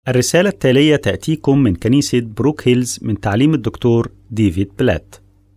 الرسالة التالية تأتيكم من كنيسة بروك هيلز من تعليم الدكتور ديفيد بلات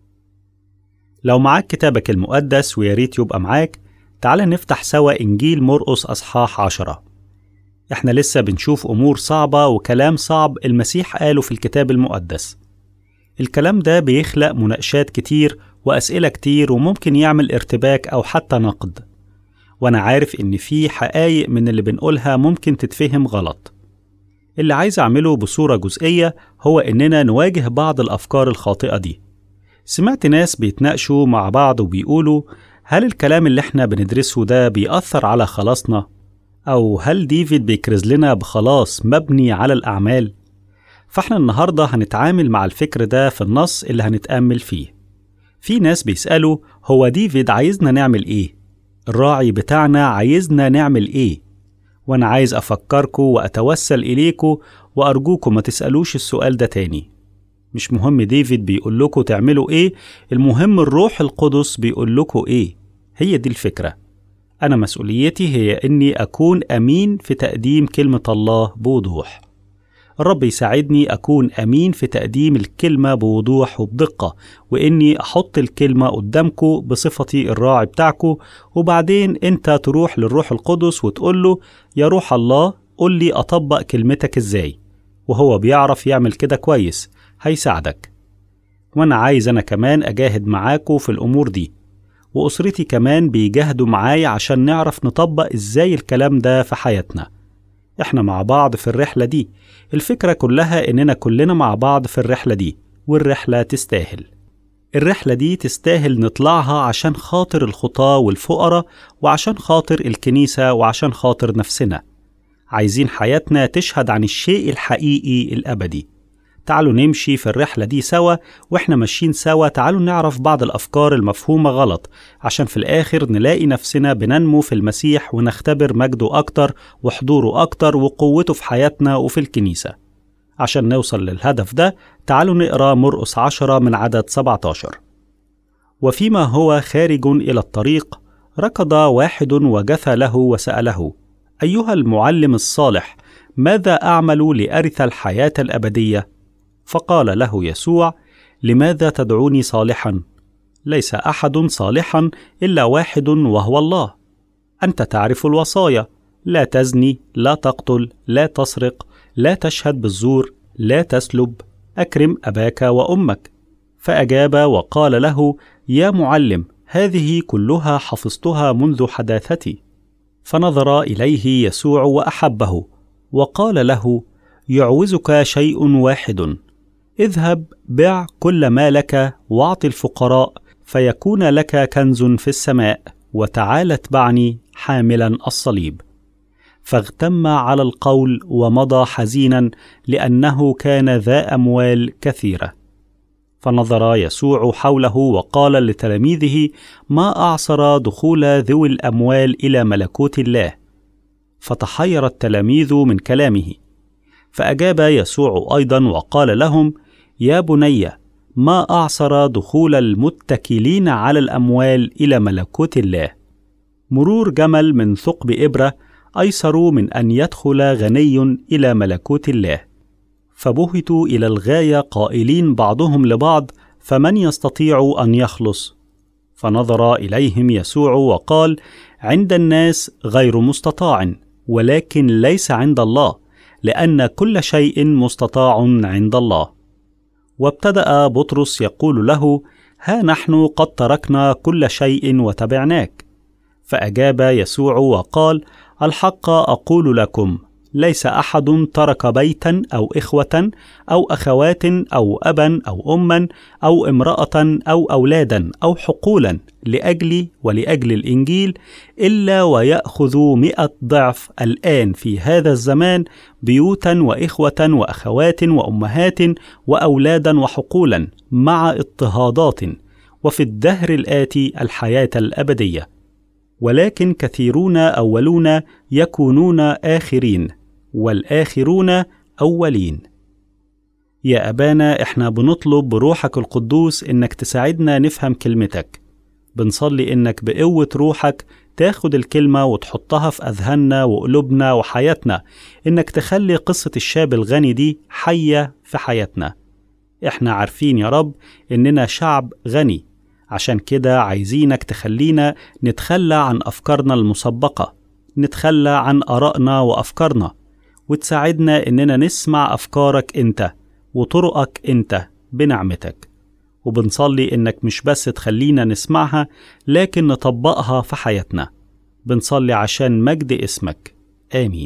لو معاك كتابك المقدس وياريت يبقى معاك تعال نفتح سوا إنجيل مرقس أصحاح عشرة إحنا لسه بنشوف أمور صعبة وكلام صعب المسيح قاله في الكتاب المقدس الكلام ده بيخلق مناقشات كتير وأسئلة كتير وممكن يعمل ارتباك أو حتى نقد وأنا عارف إن في حقايق من اللي بنقولها ممكن تتفهم غلط اللي عايز أعمله بصورة جزئية هو إننا نواجه بعض الأفكار الخاطئة دي سمعت ناس بيتناقشوا مع بعض وبيقولوا هل الكلام اللي احنا بندرسه ده بيأثر على خلاصنا؟ أو هل ديفيد بيكرز لنا بخلاص مبني على الأعمال؟ فاحنا النهاردة هنتعامل مع الفكر ده في النص اللي هنتأمل فيه في ناس بيسألوا هو ديفيد عايزنا نعمل إيه؟ الراعي بتاعنا عايزنا نعمل إيه؟ وأنا عايز أفكركم وأتوسل إليكم وأرجوكم ما تسألوش السؤال ده تاني مش مهم ديفيد بيقول لكم تعملوا إيه المهم الروح القدس بيقول لكم إيه هي دي الفكرة أنا مسؤوليتي هي إني أكون أمين في تقديم كلمة الله بوضوح الرب يساعدني أكون أمين في تقديم الكلمة بوضوح وبدقة وإني أحط الكلمة قدامكم بصفتي الراعي بتاعكم وبعدين أنت تروح للروح القدس وتقول له يا روح الله قول لي أطبق كلمتك إزاي وهو بيعرف يعمل كده كويس هيساعدك وأنا عايز أنا كمان أجاهد معاكم في الأمور دي وأسرتي كمان بيجاهدوا معايا عشان نعرف نطبق إزاي الكلام ده في حياتنا إحنا مع بعض في الرحلة دي الفكرة كلها إننا كلنا مع بعض في الرحلة دي والرحلة تستاهل الرحلة دي تستاهل نطلعها عشان خاطر الخطاة والفقراء وعشان خاطر الكنيسة وعشان خاطر نفسنا عايزين حياتنا تشهد عن الشيء الحقيقي الأبدي تعالوا نمشي في الرحلة دي سوا وإحنا ماشيين سوا تعالوا نعرف بعض الأفكار المفهومة غلط عشان في الآخر نلاقي نفسنا بننمو في المسيح ونختبر مجده أكتر وحضوره أكتر وقوته في حياتنا وفي الكنيسة عشان نوصل للهدف ده تعالوا نقرأ مرقس عشرة من عدد 17 وفيما هو خارج إلى الطريق ركض واحد وجثى له وسأله أيها المعلم الصالح ماذا أعمل لأرث الحياة الأبدية؟ فقال له يسوع لماذا تدعوني صالحا ليس احد صالحا الا واحد وهو الله انت تعرف الوصايا لا تزني لا تقتل لا تسرق لا تشهد بالزور لا تسلب اكرم اباك وامك فاجاب وقال له يا معلم هذه كلها حفظتها منذ حداثتي فنظر اليه يسوع واحبه وقال له يعوزك شيء واحد اذهب بع كل ما لك واعط الفقراء فيكون لك كنز في السماء وتعال اتبعني حاملا الصليب فاغتم على القول ومضى حزينا لانه كان ذا اموال كثيره فنظر يسوع حوله وقال لتلاميذه ما اعصر دخول ذوي الاموال الى ملكوت الله فتحير التلاميذ من كلامه فاجاب يسوع ايضا وقال لهم يا بني ما اعصر دخول المتكلين على الاموال الى ملكوت الله مرور جمل من ثقب ابره ايسر من ان يدخل غني الى ملكوت الله فبهتوا الى الغايه قائلين بعضهم لبعض فمن يستطيع ان يخلص فنظر اليهم يسوع وقال عند الناس غير مستطاع ولكن ليس عند الله لان كل شيء مستطاع عند الله وابتدا بطرس يقول له ها نحن قد تركنا كل شيء وتبعناك فاجاب يسوع وقال الحق اقول لكم ليس احد ترك بيتا او اخوه او اخوات او ابا او اما او امراه او اولادا او حقولا لاجلي ولاجل الانجيل الا وياخذ مئه ضعف الان في هذا الزمان بيوتا واخوه واخوات وامهات واولادا وحقولا مع اضطهادات وفي الدهر الاتي الحياه الابديه ولكن كثيرون اولون يكونون اخرين والآخرون أولين. يا أبانا إحنا بنطلب بروحك القدوس إنك تساعدنا نفهم كلمتك. بنصلي إنك بقوة روحك تاخد الكلمة وتحطها في أذهاننا وقلوبنا وحياتنا إنك تخلي قصة الشاب الغني دي حية في حياتنا إحنا عارفين يا رب إننا شعب غني عشان كده عايزينك تخلينا نتخلى عن أفكارنا المسبقة نتخلى عن آرائنا وأفكارنا وتساعدنا إننا نسمع أفكارك أنت وطرقك أنت بنعمتك وبنصلي إنك مش بس تخلينا نسمعها لكن نطبقها في حياتنا بنصلي عشان مجد اسمك آمين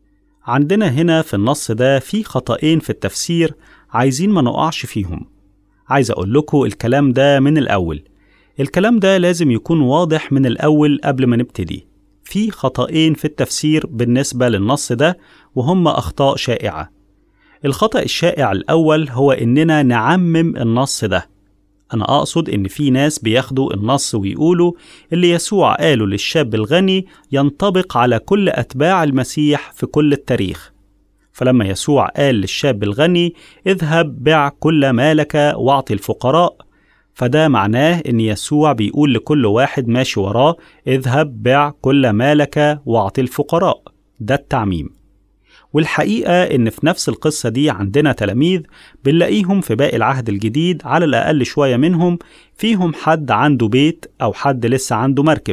عندنا هنا في النص ده في خطأين في التفسير عايزين ما نقعش فيهم عايز أقول لكم الكلام ده من الأول الكلام ده لازم يكون واضح من الأول قبل ما نبتدي في خطأين في التفسير بالنسبة للنص ده وهم أخطاء شائعة الخطأ الشائع الأول هو إننا نعمم النص ده أنا أقصد إن في ناس بياخدوا النص ويقولوا اللي يسوع قاله للشاب الغني ينطبق على كل أتباع المسيح في كل التاريخ فلما يسوع قال للشاب الغني اذهب بع كل مالك واعطي الفقراء فده معناه إن يسوع بيقول لكل واحد ماشي وراه اذهب بع كل مالك واعطي الفقراء ده التعميم والحقيقة إن في نفس القصة دي عندنا تلاميذ بنلاقيهم في باقي العهد الجديد على الأقل شوية منهم فيهم حد عنده بيت أو حد لسه عنده مركب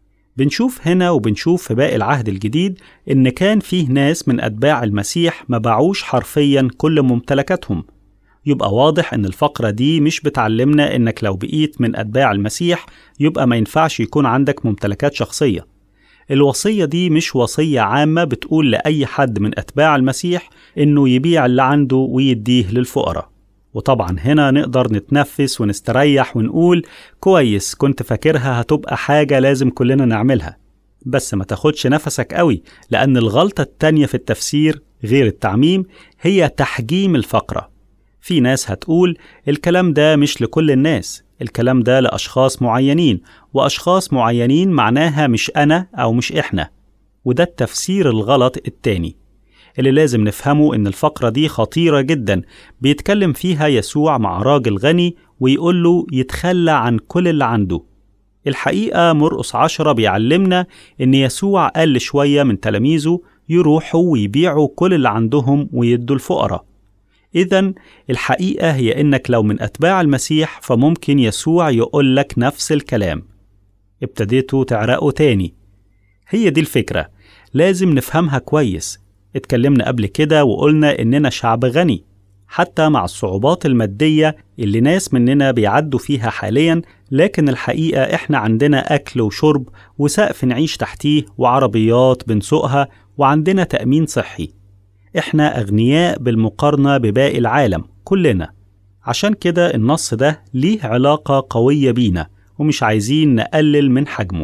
بنشوف هنا وبنشوف في باقي العهد الجديد إن كان فيه ناس من أتباع المسيح ما باعوش حرفيا كل ممتلكاتهم يبقى واضح إن الفقرة دي مش بتعلمنا إنك لو بقيت من أتباع المسيح يبقى ما ينفعش يكون عندك ممتلكات شخصية الوصية دي مش وصية عامة بتقول لأي حد من أتباع المسيح إنه يبيع اللي عنده ويديه للفقراء وطبعا هنا نقدر نتنفس ونستريح ونقول كويس كنت فاكرها هتبقى حاجة لازم كلنا نعملها بس ما تاخدش نفسك قوي لأن الغلطة التانية في التفسير غير التعميم هي تحجيم الفقرة في ناس هتقول الكلام ده مش لكل الناس الكلام ده لأشخاص معينين وأشخاص معينين معناها مش أنا أو مش إحنا وده التفسير الغلط التاني اللي لازم نفهمه إن الفقرة دي خطيرة جدا بيتكلم فيها يسوع مع راجل غني ويقول له يتخلى عن كل اللي عنده الحقيقة مرقس عشرة بيعلمنا إن يسوع قال لشوية من تلاميذه يروحوا ويبيعوا كل اللي عندهم ويدوا الفقراء إذا الحقيقة هي إنك لو من أتباع المسيح فممكن يسوع يقول لك نفس الكلام. ابتديتوا تعرقوا تاني. هي دي الفكرة، لازم نفهمها كويس. اتكلمنا قبل كده وقلنا إننا شعب غني، حتى مع الصعوبات المادية اللي ناس مننا بيعدوا فيها حاليا، لكن الحقيقة إحنا عندنا أكل وشرب وسقف نعيش تحتيه وعربيات بنسوقها وعندنا تأمين صحي. احنا اغنياء بالمقارنه بباقي العالم كلنا عشان كده النص ده ليه علاقه قويه بينا ومش عايزين نقلل من حجمه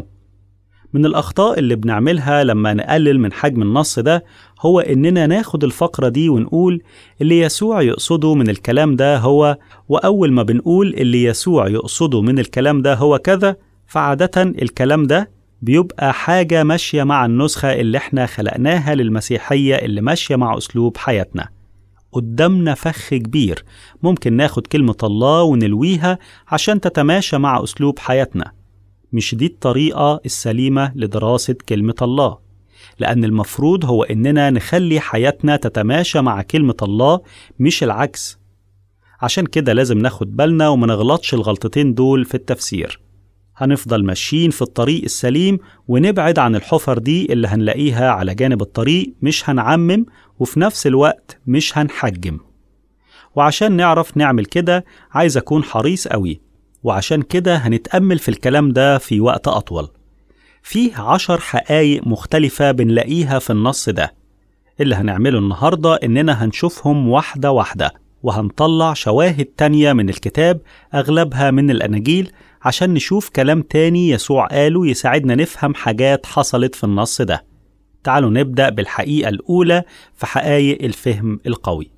من الاخطاء اللي بنعملها لما نقلل من حجم النص ده هو اننا ناخد الفقره دي ونقول اللي يسوع يقصده من الكلام ده هو واول ما بنقول اللي يسوع يقصده من الكلام ده هو كذا فعاده الكلام ده بيبقى حاجة ماشية مع النسخة اللي احنا خلقناها للمسيحية اللي ماشية مع أسلوب حياتنا قدامنا فخ كبير ممكن ناخد كلمة الله ونلويها عشان تتماشى مع أسلوب حياتنا مش دي الطريقة السليمة لدراسة كلمة الله لأن المفروض هو إننا نخلي حياتنا تتماشى مع كلمة الله مش العكس عشان كده لازم ناخد بالنا وما نغلطش الغلطتين دول في التفسير هنفضل ماشيين في الطريق السليم ونبعد عن الحفر دي اللي هنلاقيها على جانب الطريق مش هنعمم وفي نفس الوقت مش هنحجم وعشان نعرف نعمل كده عايز أكون حريص قوي وعشان كده هنتأمل في الكلام ده في وقت أطول فيه عشر حقايق مختلفة بنلاقيها في النص ده اللي هنعمله النهاردة إننا هنشوفهم واحدة واحدة وهنطلع شواهد تانية من الكتاب أغلبها من الأناجيل عشان نشوف كلام تاني يسوع قاله يساعدنا نفهم حاجات حصلت في النص ده تعالوا نبدأ بالحقيقة الأولى في حقائق الفهم القوي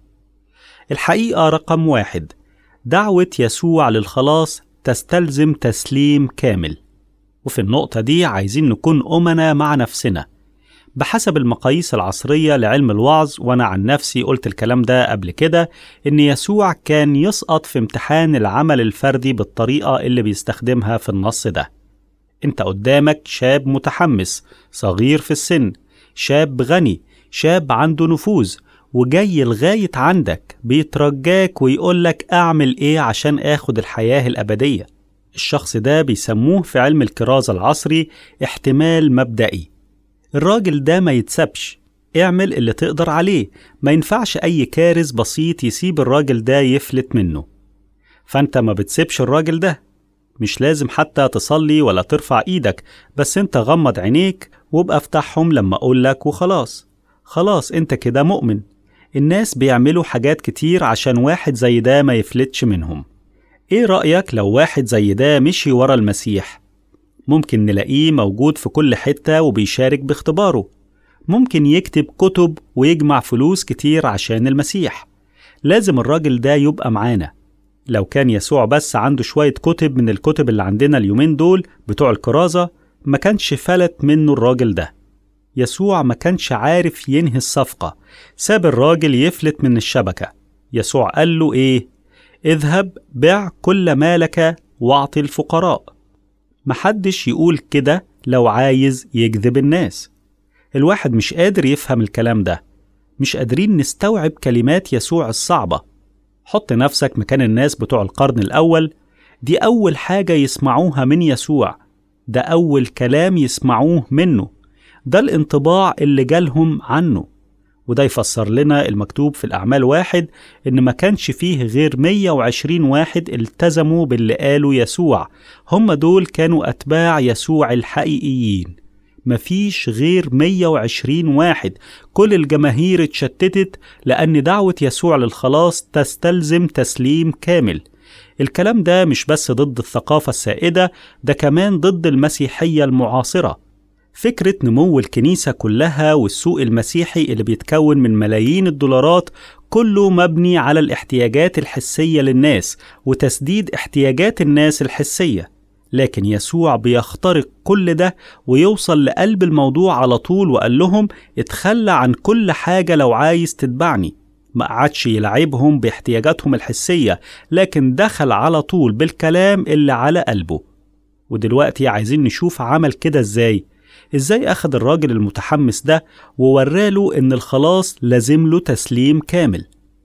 الحقيقة رقم واحد دعوة يسوع للخلاص تستلزم تسليم كامل وفي النقطة دي عايزين نكون أمنا مع نفسنا بحسب المقاييس العصرية لعلم الوعظ وأنا عن نفسي قلت الكلام ده قبل كده إن يسوع كان يسقط في امتحان العمل الفردي بالطريقة اللي بيستخدمها في النص ده انت قدامك شاب متحمس صغير في السن شاب غني شاب عنده نفوذ وجاي لغاية عندك بيترجاك ويقولك أعمل إيه عشان آخد الحياة الأبدية الشخص ده بيسموه في علم الكرازة العصري احتمال مبدئي الراجل ده ما يتسبش اعمل اللي تقدر عليه ما ينفعش أي كارث بسيط يسيب الراجل ده يفلت منه فأنت ما بتسيبش الراجل ده مش لازم حتى تصلي ولا ترفع ايدك بس انت غمض عينيك وابقى افتحهم لما اقولك وخلاص خلاص انت كده مؤمن الناس بيعملوا حاجات كتير عشان واحد زي ده ما يفلتش منهم ايه رأيك لو واحد زي ده مشي ورا المسيح ممكن نلاقيه موجود في كل حتة وبيشارك باختباره ممكن يكتب كتب ويجمع فلوس كتير عشان المسيح لازم الراجل ده يبقى معانا لو كان يسوع بس عنده شوية كتب من الكتب اللي عندنا اليومين دول بتوع الكرازة ما كانش فلت منه الراجل ده يسوع ما كانش عارف ينهي الصفقة ساب الراجل يفلت من الشبكة يسوع قال له إيه؟ اذهب بع كل مالك واعطي الفقراء محدش يقول كده لو عايز يجذب الناس الواحد مش قادر يفهم الكلام ده مش قادرين نستوعب كلمات يسوع الصعبة حط نفسك مكان الناس بتوع القرن الأول دي أول حاجة يسمعوها من يسوع ده أول كلام يسمعوه منه ده الانطباع اللي جالهم عنه وده يفسر لنا المكتوب في الأعمال واحد إن ما كانش فيه غير 120 واحد التزموا باللي قاله يسوع هم دول كانوا أتباع يسوع الحقيقيين مفيش غير 120 واحد كل الجماهير اتشتتت لأن دعوة يسوع للخلاص تستلزم تسليم كامل الكلام ده مش بس ضد الثقافة السائدة ده كمان ضد المسيحية المعاصرة فكرة نمو الكنيسة كلها والسوق المسيحي اللي بيتكون من ملايين الدولارات كله مبني على الاحتياجات الحسية للناس وتسديد احتياجات الناس الحسية لكن يسوع بيخترق كل ده ويوصل لقلب الموضوع على طول وقال لهم اتخلى عن كل حاجة لو عايز تتبعني ما قعدش يلعبهم باحتياجاتهم الحسية لكن دخل على طول بالكلام اللي على قلبه ودلوقتي عايزين نشوف عمل كده ازاي ازاي اخد الراجل المتحمس ده ووراله ان الخلاص لازم له تسليم كامل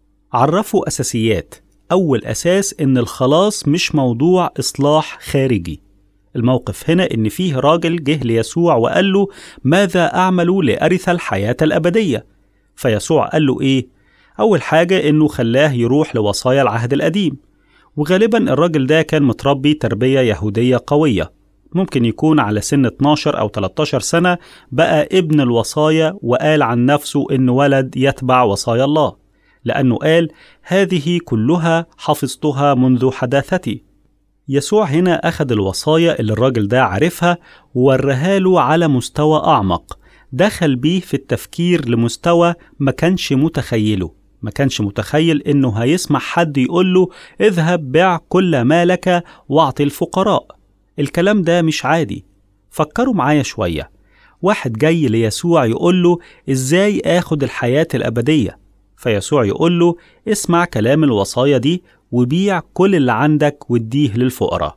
عرفوا اساسيات اول اساس ان الخلاص مش موضوع اصلاح خارجي الموقف هنا ان فيه راجل جه ليسوع وقال له ماذا اعمل لارث الحياه الابديه فيسوع قال له ايه اول حاجه انه خلاه يروح لوصايا العهد القديم وغالبا الراجل ده كان متربي تربيه يهوديه قويه ممكن يكون على سن 12 أو 13 سنة بقى ابن الوصايا وقال عن نفسه إن ولد يتبع وصايا الله لأنه قال هذه كلها حفظتها منذ حداثتي يسوع هنا أخذ الوصايا اللي الراجل ده عارفها وورها له على مستوى أعمق دخل بيه في التفكير لمستوى ما كانش متخيله ما كانش متخيل إنه هيسمع حد يقول له اذهب بع كل مالك واعطي الفقراء الكلام ده مش عادي فكروا معايا شوية واحد جاي ليسوع يقول له ازاي اخد الحياة الأبدية فيسوع يقول له اسمع كلام الوصايا دي وبيع كل اللي عندك واديه للفقراء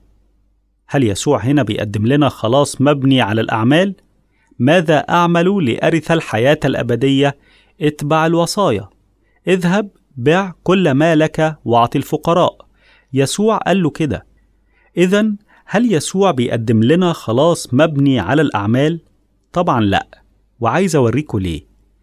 هل يسوع هنا بيقدم لنا خلاص مبني على الأعمال؟ ماذا أعمل لأرث الحياة الأبدية؟ اتبع الوصايا اذهب بع كل مالك واعطي الفقراء يسوع قال له كده إذا هل يسوع بيقدم لنا خلاص مبني على الأعمال؟ طبعا لأ وعايز أوريكم ليه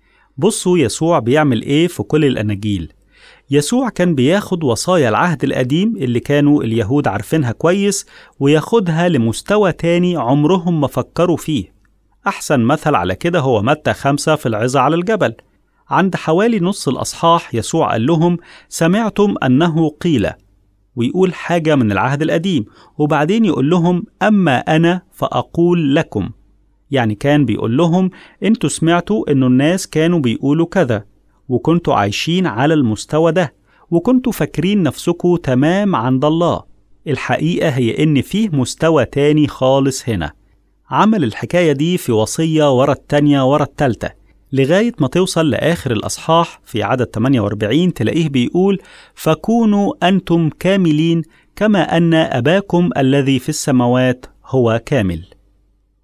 بصوا يسوع بيعمل إيه في كل الأناجيل يسوع كان بياخد وصايا العهد القديم اللي كانوا اليهود عارفينها كويس وياخدها لمستوى تاني عمرهم ما فكروا فيه أحسن مثل على كده هو متى خمسة في العظة على الجبل عند حوالي نص الأصحاح يسوع قال لهم سمعتم أنه قيل ويقول حاجة من العهد القديم وبعدين يقول لهم أما أنا فأقول لكم يعني كان بيقول لهم انتوا سمعتوا انه الناس كانوا بيقولوا كذا وكنتوا عايشين على المستوى ده وكنتوا فاكرين نفسكوا تمام عند الله الحقيقة هي إن فيه مستوى تاني خالص هنا عمل الحكاية دي في وصية ورا التانية ورا التالتة لغاية ما توصل لآخر الأصحاح في عدد 48 تلاقيه بيقول فكونوا أنتم كاملين كما أن أباكم الذي في السماوات هو كامل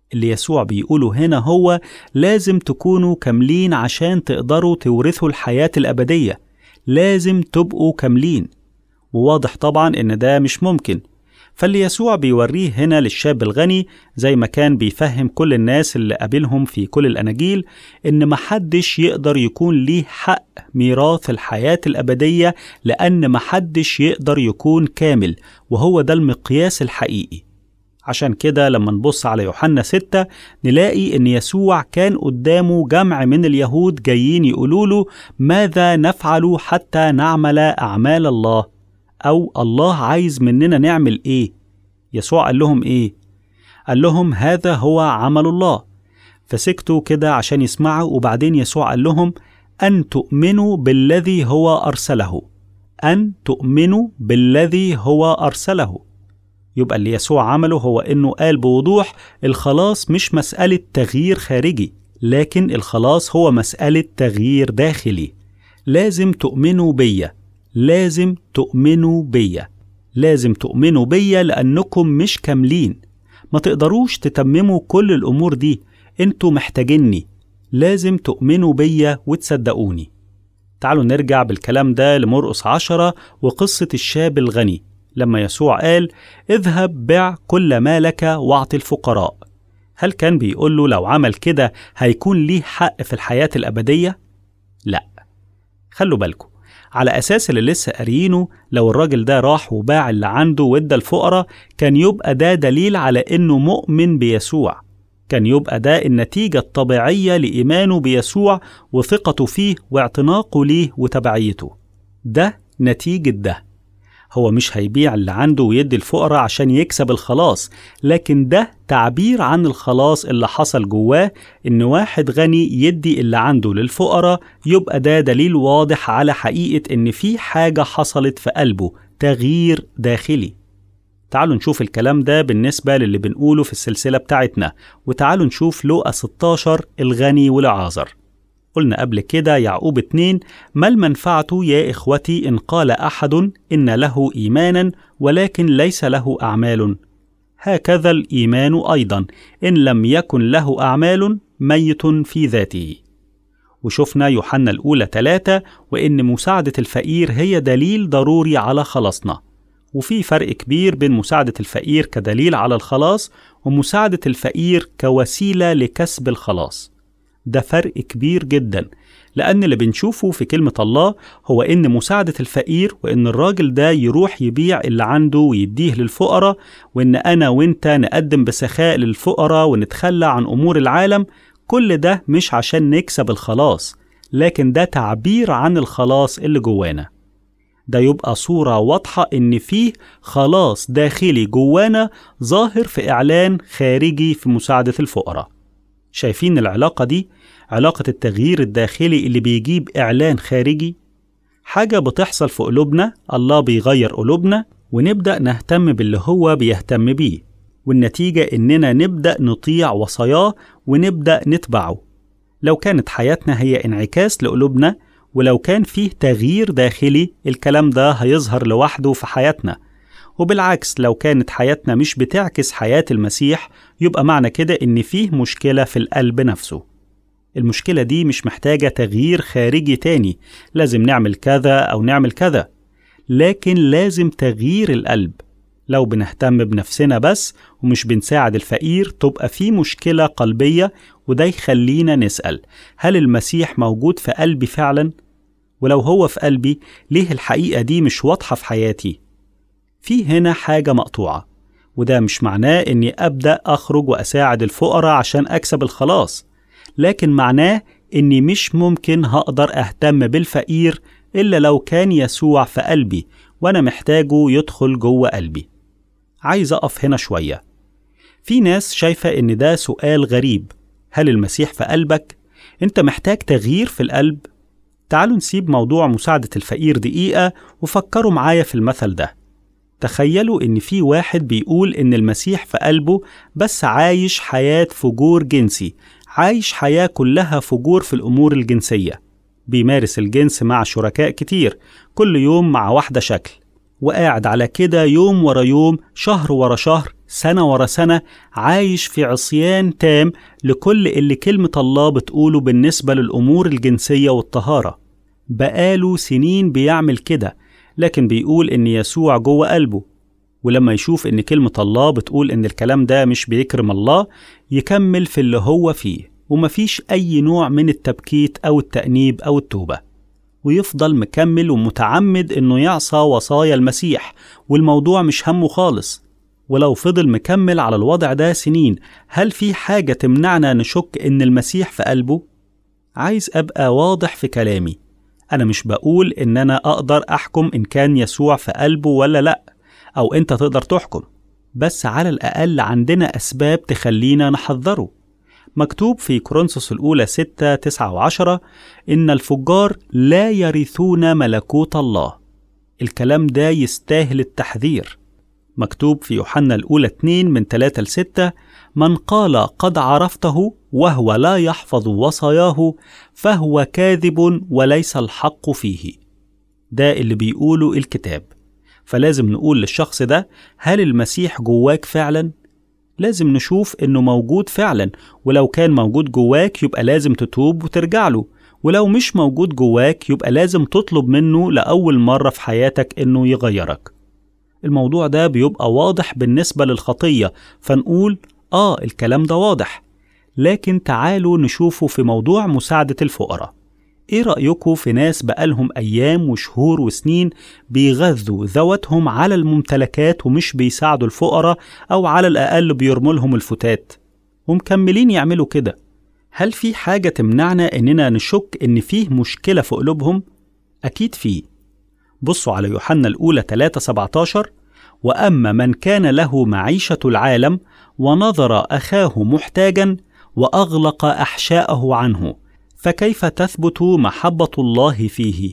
اللي يسوع بيقوله هنا هو لازم تكونوا كاملين عشان تقدروا تورثوا الحياة الأبدية لازم تبقوا كاملين وواضح طبعا إن ده مش ممكن فاللي يسوع بيوريه هنا للشاب الغني زي ما كان بيفهم كل الناس اللي قابلهم في كل الأناجيل إن محدش يقدر يكون ليه حق ميراث الحياة الأبدية لأن محدش يقدر يكون كامل وهو ده المقياس الحقيقي عشان كده لما نبص على يوحنا 6 نلاقي إن يسوع كان قدامه جمع من اليهود جايين يقولوا له ماذا نفعل حتى نعمل أعمال الله أو الله عايز مننا نعمل إيه يسوع قال لهم إيه قال لهم هذا هو عمل الله فسكتوا كده عشان يسمعوا وبعدين يسوع قال لهم أن تؤمنوا بالذي هو أرسله أن تؤمنوا بالذي هو أرسله يبقى اللي يسوع عمله هو إنه قال بوضوح الخلاص مش مسألة تغيير خارجي لكن الخلاص هو مسألة تغيير داخلي لازم تؤمنوا بيا لازم تؤمنوا بيا لازم تؤمنوا بيا لأنكم مش كاملين ما تقدروش تتمموا كل الأمور دي انتوا محتاجيني لازم تؤمنوا بيا وتصدقوني تعالوا نرجع بالكلام ده لمرقس عشرة وقصة الشاب الغني لما يسوع قال اذهب بع كل مالك واعطي الفقراء هل كان بيقول له لو عمل كده هيكون ليه حق في الحياة الأبدية؟ لا خلوا بالكم على أساس اللي لسه قاريينه لو الراجل ده راح وباع اللي عنده وادى الفقراء كان يبقى ده دليل على إنه مؤمن بيسوع كان يبقى ده النتيجة الطبيعية لإيمانه بيسوع وثقته فيه واعتناقه ليه وتبعيته ده نتيجة ده هو مش هيبيع اللي عنده ويدي الفقراء عشان يكسب الخلاص لكن ده تعبير عن الخلاص اللي حصل جواه إن واحد غني يدي اللي عنده للفقراء يبقى ده دليل واضح على حقيقة إن في حاجة حصلت في قلبه تغيير داخلي تعالوا نشوف الكلام ده بالنسبة للي بنقوله في السلسلة بتاعتنا وتعالوا نشوف لوقا 16 الغني والعازر قلنا قبل كده يعقوب اتنين ما المنفعة يا إخوتي إن قال أحد إن له إيمانا ولكن ليس له أعمال هكذا الإيمان أيضا إن لم يكن له أعمال ميت في ذاته وشفنا يوحنا الأولى ثلاثة وإن مساعدة الفقير هي دليل ضروري على خلاصنا وفي فرق كبير بين مساعدة الفقير كدليل على الخلاص ومساعدة الفقير كوسيلة لكسب الخلاص ده فرق كبير جدا لأن اللي بنشوفه في كلمة الله هو إن مساعدة الفقير وإن الراجل ده يروح يبيع اللي عنده ويديه للفقراء وإن أنا وإنت نقدم بسخاء للفقراء ونتخلى عن أمور العالم كل ده مش عشان نكسب الخلاص لكن ده تعبير عن الخلاص اللي جوانا ده يبقى صورة واضحة إن فيه خلاص داخلي جوانا ظاهر في إعلان خارجي في مساعدة الفقراء شايفين العلاقة دي علاقة التغيير الداخلي اللي بيجيب إعلان خارجي حاجة بتحصل في قلوبنا الله بيغير قلوبنا ونبدأ نهتم باللي هو بيهتم بيه والنتيجة إننا نبدأ نطيع وصاياه ونبدأ نتبعه لو كانت حياتنا هي انعكاس لقلوبنا ولو كان فيه تغيير داخلي الكلام ده هيظهر لوحده في حياتنا وبالعكس لو كانت حياتنا مش بتعكس حياة المسيح يبقى معنى كده إن فيه مشكلة في القلب نفسه المشكلة دي مش محتاجة تغيير خارجي تاني لازم نعمل كذا أو نعمل كذا لكن لازم تغيير القلب لو بنهتم بنفسنا بس ومش بنساعد الفقير تبقى في مشكلة قلبية وده يخلينا نسأل هل المسيح موجود في قلبي فعلا؟ ولو هو في قلبي ليه الحقيقة دي مش واضحة في حياتي؟ في هنا حاجة مقطوعة وده مش معناه إني أبدأ أخرج وأساعد الفقراء عشان أكسب الخلاص لكن معناه إني مش ممكن هقدر أهتم بالفقير إلا لو كان يسوع في قلبي وأنا محتاجه يدخل جوه قلبي عايز أقف هنا شوية في ناس شايفة إن ده سؤال غريب هل المسيح في قلبك؟ أنت محتاج تغيير في القلب؟ تعالوا نسيب موضوع مساعدة الفقير دقيقة وفكروا معايا في المثل ده تخيلوا إن في واحد بيقول إن المسيح في قلبه بس عايش حياة فجور جنسي عايش حياة كلها فجور في الأمور الجنسية بيمارس الجنس مع شركاء كتير كل يوم مع واحدة شكل وقاعد على كده يوم ورا يوم شهر ورا شهر سنة ورا سنة عايش في عصيان تام لكل اللي كلمة الله بتقوله بالنسبة للأمور الجنسية والطهارة بقاله سنين بيعمل كده لكن بيقول إن يسوع جوه قلبه ولما يشوف إن كلمة الله بتقول إن الكلام ده مش بيكرم الله يكمل في اللي هو فيه ومفيش أي نوع من التبكيت أو التأنيب أو التوبة ويفضل مكمل ومتعمد إنه يعصى وصايا المسيح والموضوع مش همه خالص ولو فضل مكمل على الوضع ده سنين هل في حاجة تمنعنا نشك إن المسيح في قلبه؟ عايز أبقى واضح في كلامي أنا مش بقول إن أنا أقدر أحكم إن كان يسوع في قلبه ولا لأ أو أنت تقدر تحكم بس على الأقل عندنا أسباب تخلينا نحذره مكتوب في كورنثوس الأولى 6 9 و10 إن الفجار لا يرثون ملكوت الله الكلام ده يستاهل التحذير مكتوب في يوحنا الأولى 2 من 3 ل 6 من قال قد عرفته وهو لا يحفظ وصاياه فهو كاذب وليس الحق فيه ده اللي بيقوله الكتاب فلازم نقول للشخص ده هل المسيح جواك فعلا؟ لازم نشوف انه موجود فعلا ولو كان موجود جواك يبقى لازم تتوب وترجع له ولو مش موجود جواك يبقى لازم تطلب منه لأول مرة في حياتك انه يغيرك الموضوع ده بيبقى واضح بالنسبة للخطية فنقول آه الكلام ده واضح لكن تعالوا نشوفه في موضوع مساعدة الفقراء إيه رأيكم في ناس بقالهم أيام وشهور وسنين بيغذوا ذواتهم على الممتلكات ومش بيساعدوا الفقراء أو على الأقل بيرموا الفتات ومكملين يعملوا كده هل في حاجة تمنعنا إننا نشك إن فيه مشكلة في قلوبهم؟ أكيد فيه بصوا على يوحنا الأولى 3 17 وأما من كان له معيشة العالم ونظر أخاه محتاجا وأغلق أحشاءه عنه فكيف تثبت محبة الله فيه؟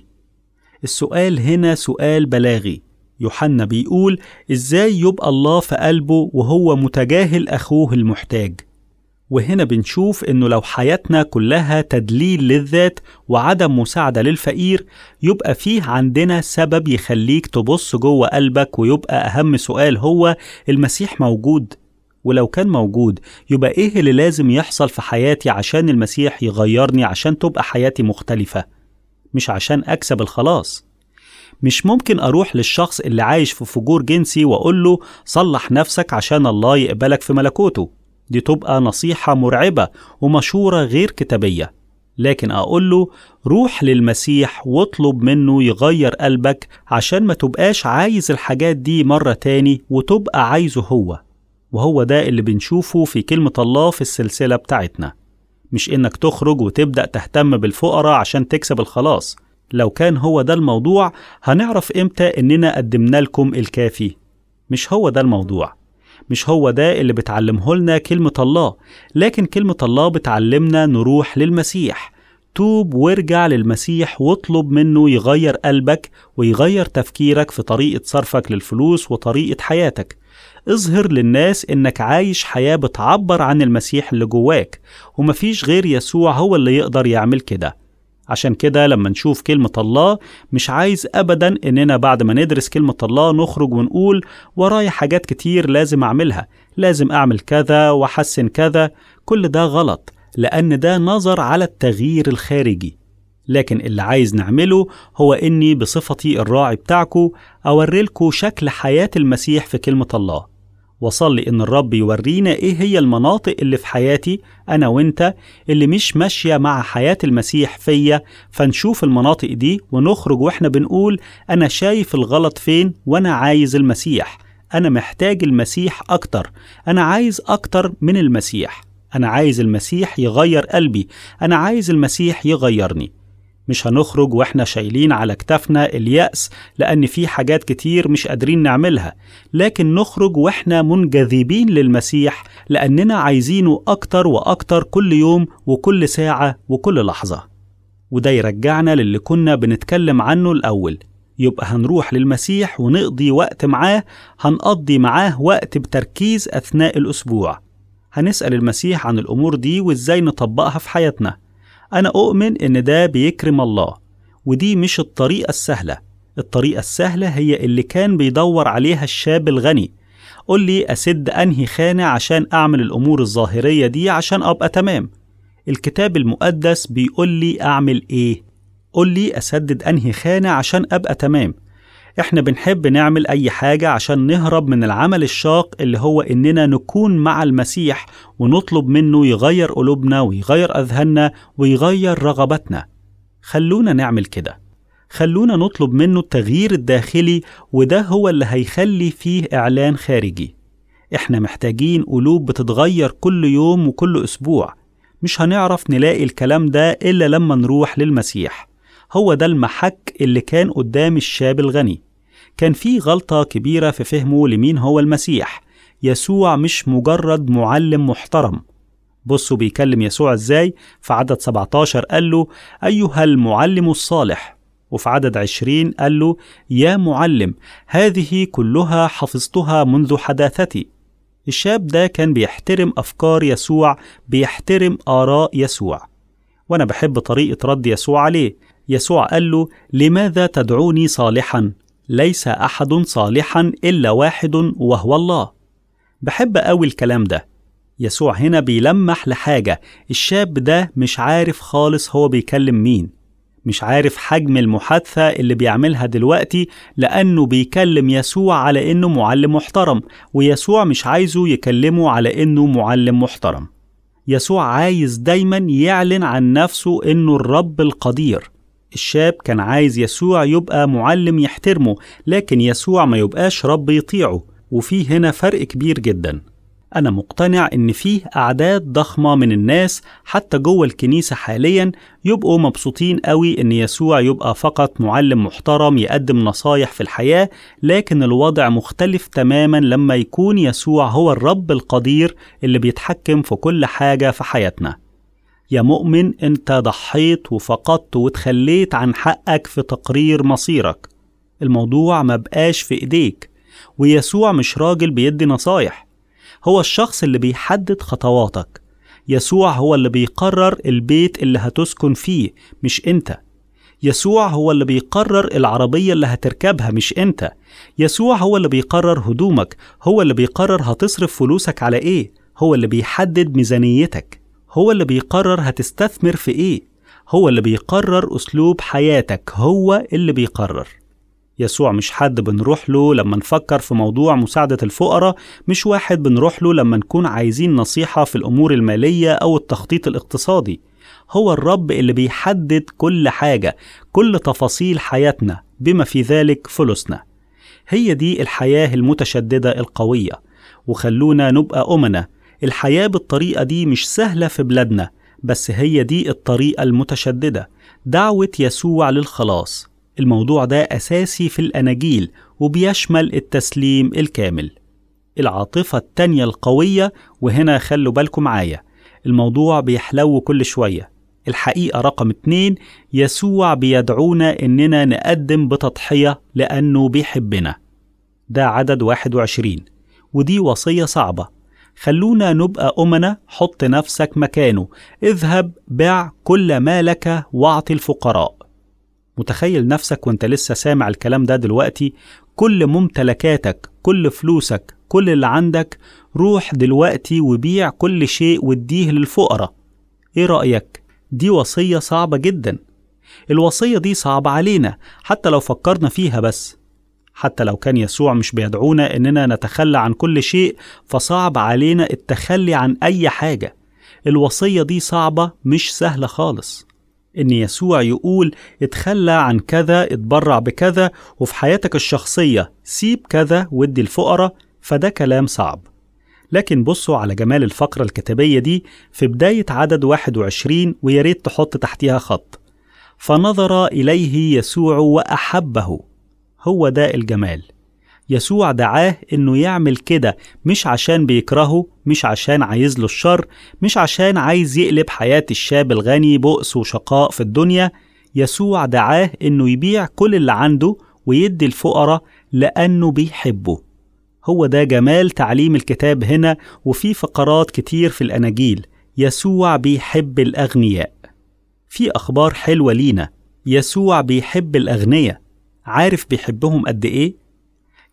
السؤال هنا سؤال بلاغي يوحنا بيقول ازاي يبقى الله في قلبه وهو متجاهل اخوه المحتاج وهنا بنشوف انه لو حياتنا كلها تدليل للذات وعدم مساعده للفقير يبقى فيه عندنا سبب يخليك تبص جوه قلبك ويبقى اهم سؤال هو المسيح موجود ولو كان موجود يبقى ايه اللي لازم يحصل في حياتي عشان المسيح يغيرني عشان تبقى حياتي مختلفه مش عشان اكسب الخلاص مش ممكن اروح للشخص اللي عايش في فجور جنسي واقول له صلح نفسك عشان الله يقبلك في ملكوته دي تبقى نصيحة مرعبة ومشورة غير كتابية لكن أقول له روح للمسيح واطلب منه يغير قلبك عشان ما تبقاش عايز الحاجات دي مرة تاني وتبقى عايزه هو وهو ده اللي بنشوفه في كلمة الله في السلسلة بتاعتنا مش إنك تخرج وتبدأ تهتم بالفقراء عشان تكسب الخلاص لو كان هو ده الموضوع هنعرف إمتى إننا قدمنا لكم الكافي مش هو ده الموضوع مش هو ده اللي بتعلمه لنا كلمة الله لكن كلمة الله بتعلمنا نروح للمسيح توب وارجع للمسيح واطلب منه يغير قلبك ويغير تفكيرك في طريقة صرفك للفلوس وطريقة حياتك اظهر للناس انك عايش حياة بتعبر عن المسيح اللي جواك ومفيش غير يسوع هو اللي يقدر يعمل كده عشان كده لما نشوف كلمة الله مش عايز أبدا إننا بعد ما ندرس كلمة الله نخرج ونقول ورايا حاجات كتير لازم أعملها لازم أعمل كذا وأحسن كذا كل ده غلط لأن ده نظر على التغيير الخارجي لكن اللي عايز نعمله هو إني بصفتي الراعي بتاعكو أوريلكوا شكل حياة المسيح في كلمة الله وصلي إن الرب يورينا إيه هي المناطق اللي في حياتي أنا وإنت اللي مش ماشية مع حياة المسيح فيا فنشوف المناطق دي ونخرج وإحنا بنقول أنا شايف الغلط فين وأنا عايز المسيح أنا محتاج المسيح أكتر أنا عايز أكتر من المسيح أنا عايز المسيح يغير قلبي أنا عايز المسيح يغيرني مش هنخرج واحنا شايلين على كتافنا اليأس لأن في حاجات كتير مش قادرين نعملها لكن نخرج واحنا منجذبين للمسيح لأننا عايزينه أكتر وأكتر كل يوم وكل ساعة وكل لحظة وده يرجعنا للي كنا بنتكلم عنه الأول يبقى هنروح للمسيح ونقضي وقت معاه هنقضي معاه وقت بتركيز أثناء الأسبوع هنسأل المسيح عن الأمور دي وإزاي نطبقها في حياتنا أنا أؤمن إن ده بيكرم الله ودي مش الطريقة السهلة الطريقة السهلة هي اللي كان بيدور عليها الشاب الغني قول لي أسد أنهي خانة عشان أعمل الأمور الظاهرية دي عشان أبقى تمام الكتاب المقدس بيقول لي أعمل إيه قول لي أسدد أنهي خانة عشان أبقى تمام إحنا بنحب نعمل أي حاجة عشان نهرب من العمل الشاق اللي هو إننا نكون مع المسيح ونطلب منه يغير قلوبنا ويغير أذهاننا ويغير رغباتنا خلونا نعمل كده خلونا نطلب منه التغيير الداخلي وده هو اللي هيخلي فيه إعلان خارجي إحنا محتاجين قلوب بتتغير كل يوم وكل أسبوع مش هنعرف نلاقي الكلام ده إلا لما نروح للمسيح هو ده المحك اللي كان قدام الشاب الغني كان في غلطة كبيرة في فهمه لمين هو المسيح يسوع مش مجرد معلم محترم بصوا بيكلم يسوع ازاي في عدد 17 قال له أيها المعلم الصالح وفي عدد 20 قال له يا معلم هذه كلها حفظتها منذ حداثتي الشاب ده كان بيحترم أفكار يسوع بيحترم آراء يسوع وأنا بحب طريقة رد يسوع عليه يسوع قال له لماذا تدعوني صالحا ليس أحد صالحا إلا واحد وهو الله بحب أوي الكلام ده يسوع هنا بيلمح لحاجة الشاب ده مش عارف خالص هو بيكلم مين مش عارف حجم المحادثة اللي بيعملها دلوقتي لأنه بيكلم يسوع على إنه معلم محترم ويسوع مش عايزه يكلمه على إنه معلم محترم يسوع عايز دايما يعلن عن نفسه إنه الرب القدير الشاب كان عايز يسوع يبقى معلم يحترمه لكن يسوع ما يبقاش رب يطيعه وفي هنا فرق كبير جدا أنا مقتنع إن فيه أعداد ضخمة من الناس حتى جوه الكنيسة حاليا يبقوا مبسوطين قوي إن يسوع يبقى فقط معلم محترم يقدم نصايح في الحياة لكن الوضع مختلف تماما لما يكون يسوع هو الرب القدير اللي بيتحكم في كل حاجة في حياتنا يا مؤمن انت ضحيت وفقدت وتخليت عن حقك في تقرير مصيرك الموضوع ما بقاش في ايديك ويسوع مش راجل بيدي نصايح هو الشخص اللي بيحدد خطواتك يسوع هو اللي بيقرر البيت اللي هتسكن فيه مش انت يسوع هو اللي بيقرر العربية اللي هتركبها مش انت يسوع هو اللي بيقرر هدومك هو اللي بيقرر هتصرف فلوسك على ايه هو اللي بيحدد ميزانيتك هو اللي بيقرر هتستثمر في ايه هو اللي بيقرر اسلوب حياتك هو اللي بيقرر يسوع مش حد بنروح له لما نفكر في موضوع مساعدة الفقراء مش واحد بنروح له لما نكون عايزين نصيحة في الأمور المالية أو التخطيط الاقتصادي هو الرب اللي بيحدد كل حاجة كل تفاصيل حياتنا بما في ذلك فلوسنا هي دي الحياة المتشددة القوية وخلونا نبقى أمنا الحياة بالطريقة دي مش سهلة في بلادنا بس هي دي الطريقة المتشددة دعوة يسوع للخلاص الموضوع ده أساسي في الأناجيل وبيشمل التسليم الكامل العاطفة التانية القوية وهنا خلوا بالكم معايا الموضوع بيحلو كل شوية الحقيقة رقم اتنين يسوع بيدعونا إننا نقدم بتضحية لأنه بيحبنا ده عدد 21 ودي وصية صعبة خلونا نبقى أمنا حط نفسك مكانه اذهب بع كل ما لك واعطي الفقراء متخيل نفسك وانت لسه سامع الكلام ده دلوقتي كل ممتلكاتك كل فلوسك كل اللي عندك روح دلوقتي وبيع كل شيء واديه للفقراء ايه رأيك؟ دي وصية صعبة جدا الوصية دي صعبة علينا حتى لو فكرنا فيها بس حتى لو كان يسوع مش بيدعونا إننا نتخلى عن كل شيء فصعب علينا التخلي عن أي حاجة الوصية دي صعبة مش سهلة خالص إن يسوع يقول اتخلى عن كذا اتبرع بكذا وفي حياتك الشخصية سيب كذا وادي الفقراء فده كلام صعب لكن بصوا على جمال الفقرة الكتابية دي في بداية عدد 21 وياريت تحط تحتها خط فنظر إليه يسوع وأحبه هو ده الجمال يسوع دعاه انه يعمل كده مش عشان بيكرهه مش عشان عايز له الشر مش عشان عايز يقلب حياة الشاب الغني بؤس وشقاء في الدنيا يسوع دعاه انه يبيع كل اللي عنده ويدي الفقراء لأنه بيحبه هو ده جمال تعليم الكتاب هنا وفي فقرات كتير في الأناجيل يسوع بيحب الأغنياء في أخبار حلوة لينا يسوع بيحب الأغنياء عارف بيحبهم قد إيه؟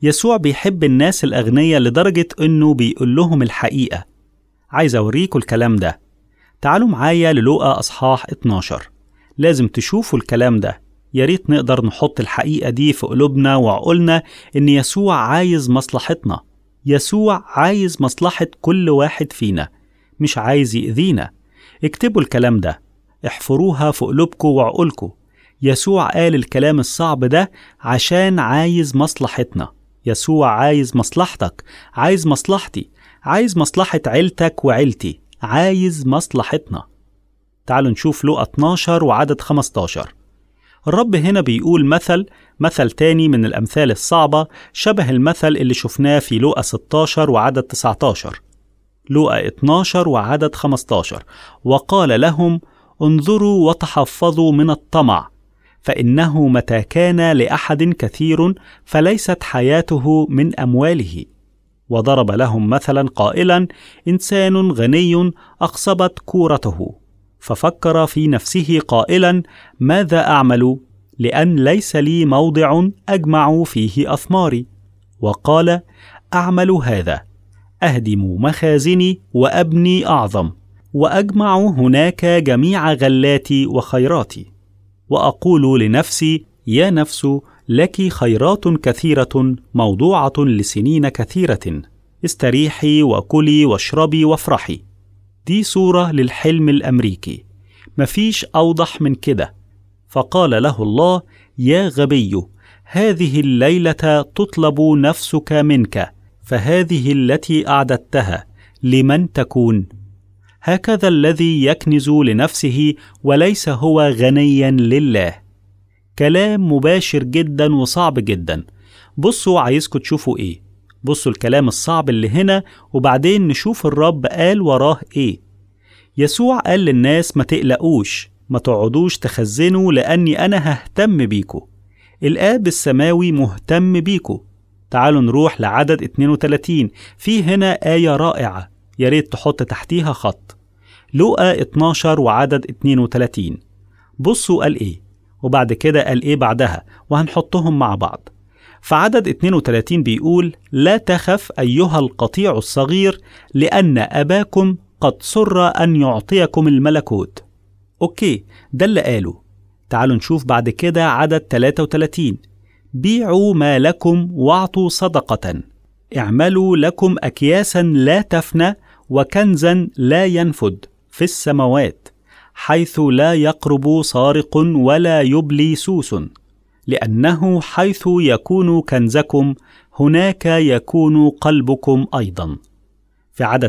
يسوع بيحب الناس الأغنياء لدرجة إنه بيقول لهم الحقيقة عايز أوريكم الكلام ده تعالوا معايا للوقا أصحاح 12 لازم تشوفوا الكلام ده يا ريت نقدر نحط الحقيقة دي في قلوبنا وعقولنا إن يسوع عايز مصلحتنا يسوع عايز مصلحة كل واحد فينا مش عايز يأذينا اكتبوا الكلام ده احفروها في قلوبكم وعقولكم يسوع قال الكلام الصعب ده عشان عايز مصلحتنا يسوع عايز مصلحتك عايز مصلحتي عايز مصلحة عيلتك وعيلتي عايز مصلحتنا تعالوا نشوف لقى 12 وعدد 15 الرب هنا بيقول مثل مثل تاني من الأمثال الصعبة شبه المثل اللي شفناه في لوقا 16 وعدد 19 لوقا 12 وعدد 15 وقال لهم انظروا وتحفظوا من الطمع فإنه متى كان لأحد كثير فليست حياته من أمواله وضرب لهم مثلا قائلا إنسان غني أقصبت كورته ففكر في نفسه قائلا ماذا اعمل لان ليس لي موضع اجمع فيه اثماري وقال اعمل هذا اهدم مخازني وابني اعظم واجمع هناك جميع غلاتي وخيراتي واقول لنفسي يا نفس لك خيرات كثيره موضوعه لسنين كثيره استريحي وكلي واشربي وافرحي دي صورة للحلم الأمريكي مفيش أوضح من كده فقال له الله يا غبي هذه الليلة تطلب نفسك منك فهذه التي أعددتها لمن تكون هكذا الذي يكنز لنفسه وليس هو غنيا لله كلام مباشر جدا وصعب جدا بصوا عايزكم تشوفوا ايه بصوا الكلام الصعب اللي هنا وبعدين نشوف الرب قال وراه ايه يسوع قال للناس ما تقلقوش ما تقعدوش تخزنوا لأني أنا ههتم بيكو الآب السماوي مهتم بيكو تعالوا نروح لعدد 32 في هنا آية رائعة يا ريت تحط تحتيها خط لوقا 12 وعدد 32 بصوا قال إيه وبعد كده قال إيه بعدها وهنحطهم مع بعض فعدد 32 بيقول لا تخف أيها القطيع الصغير لأن أباكم قد سر أن يعطيكم الملكوت أوكي ده اللي قاله تعالوا نشوف بعد كده عدد 33 بيعوا ما لكم واعطوا صدقة اعملوا لكم أكياسا لا تفنى وكنزا لا ينفد في السماوات حيث لا يقرب سارق ولا يبلي سوس لأنه حيث يكون كنزكم هناك يكون قلبكم أيضا في عدد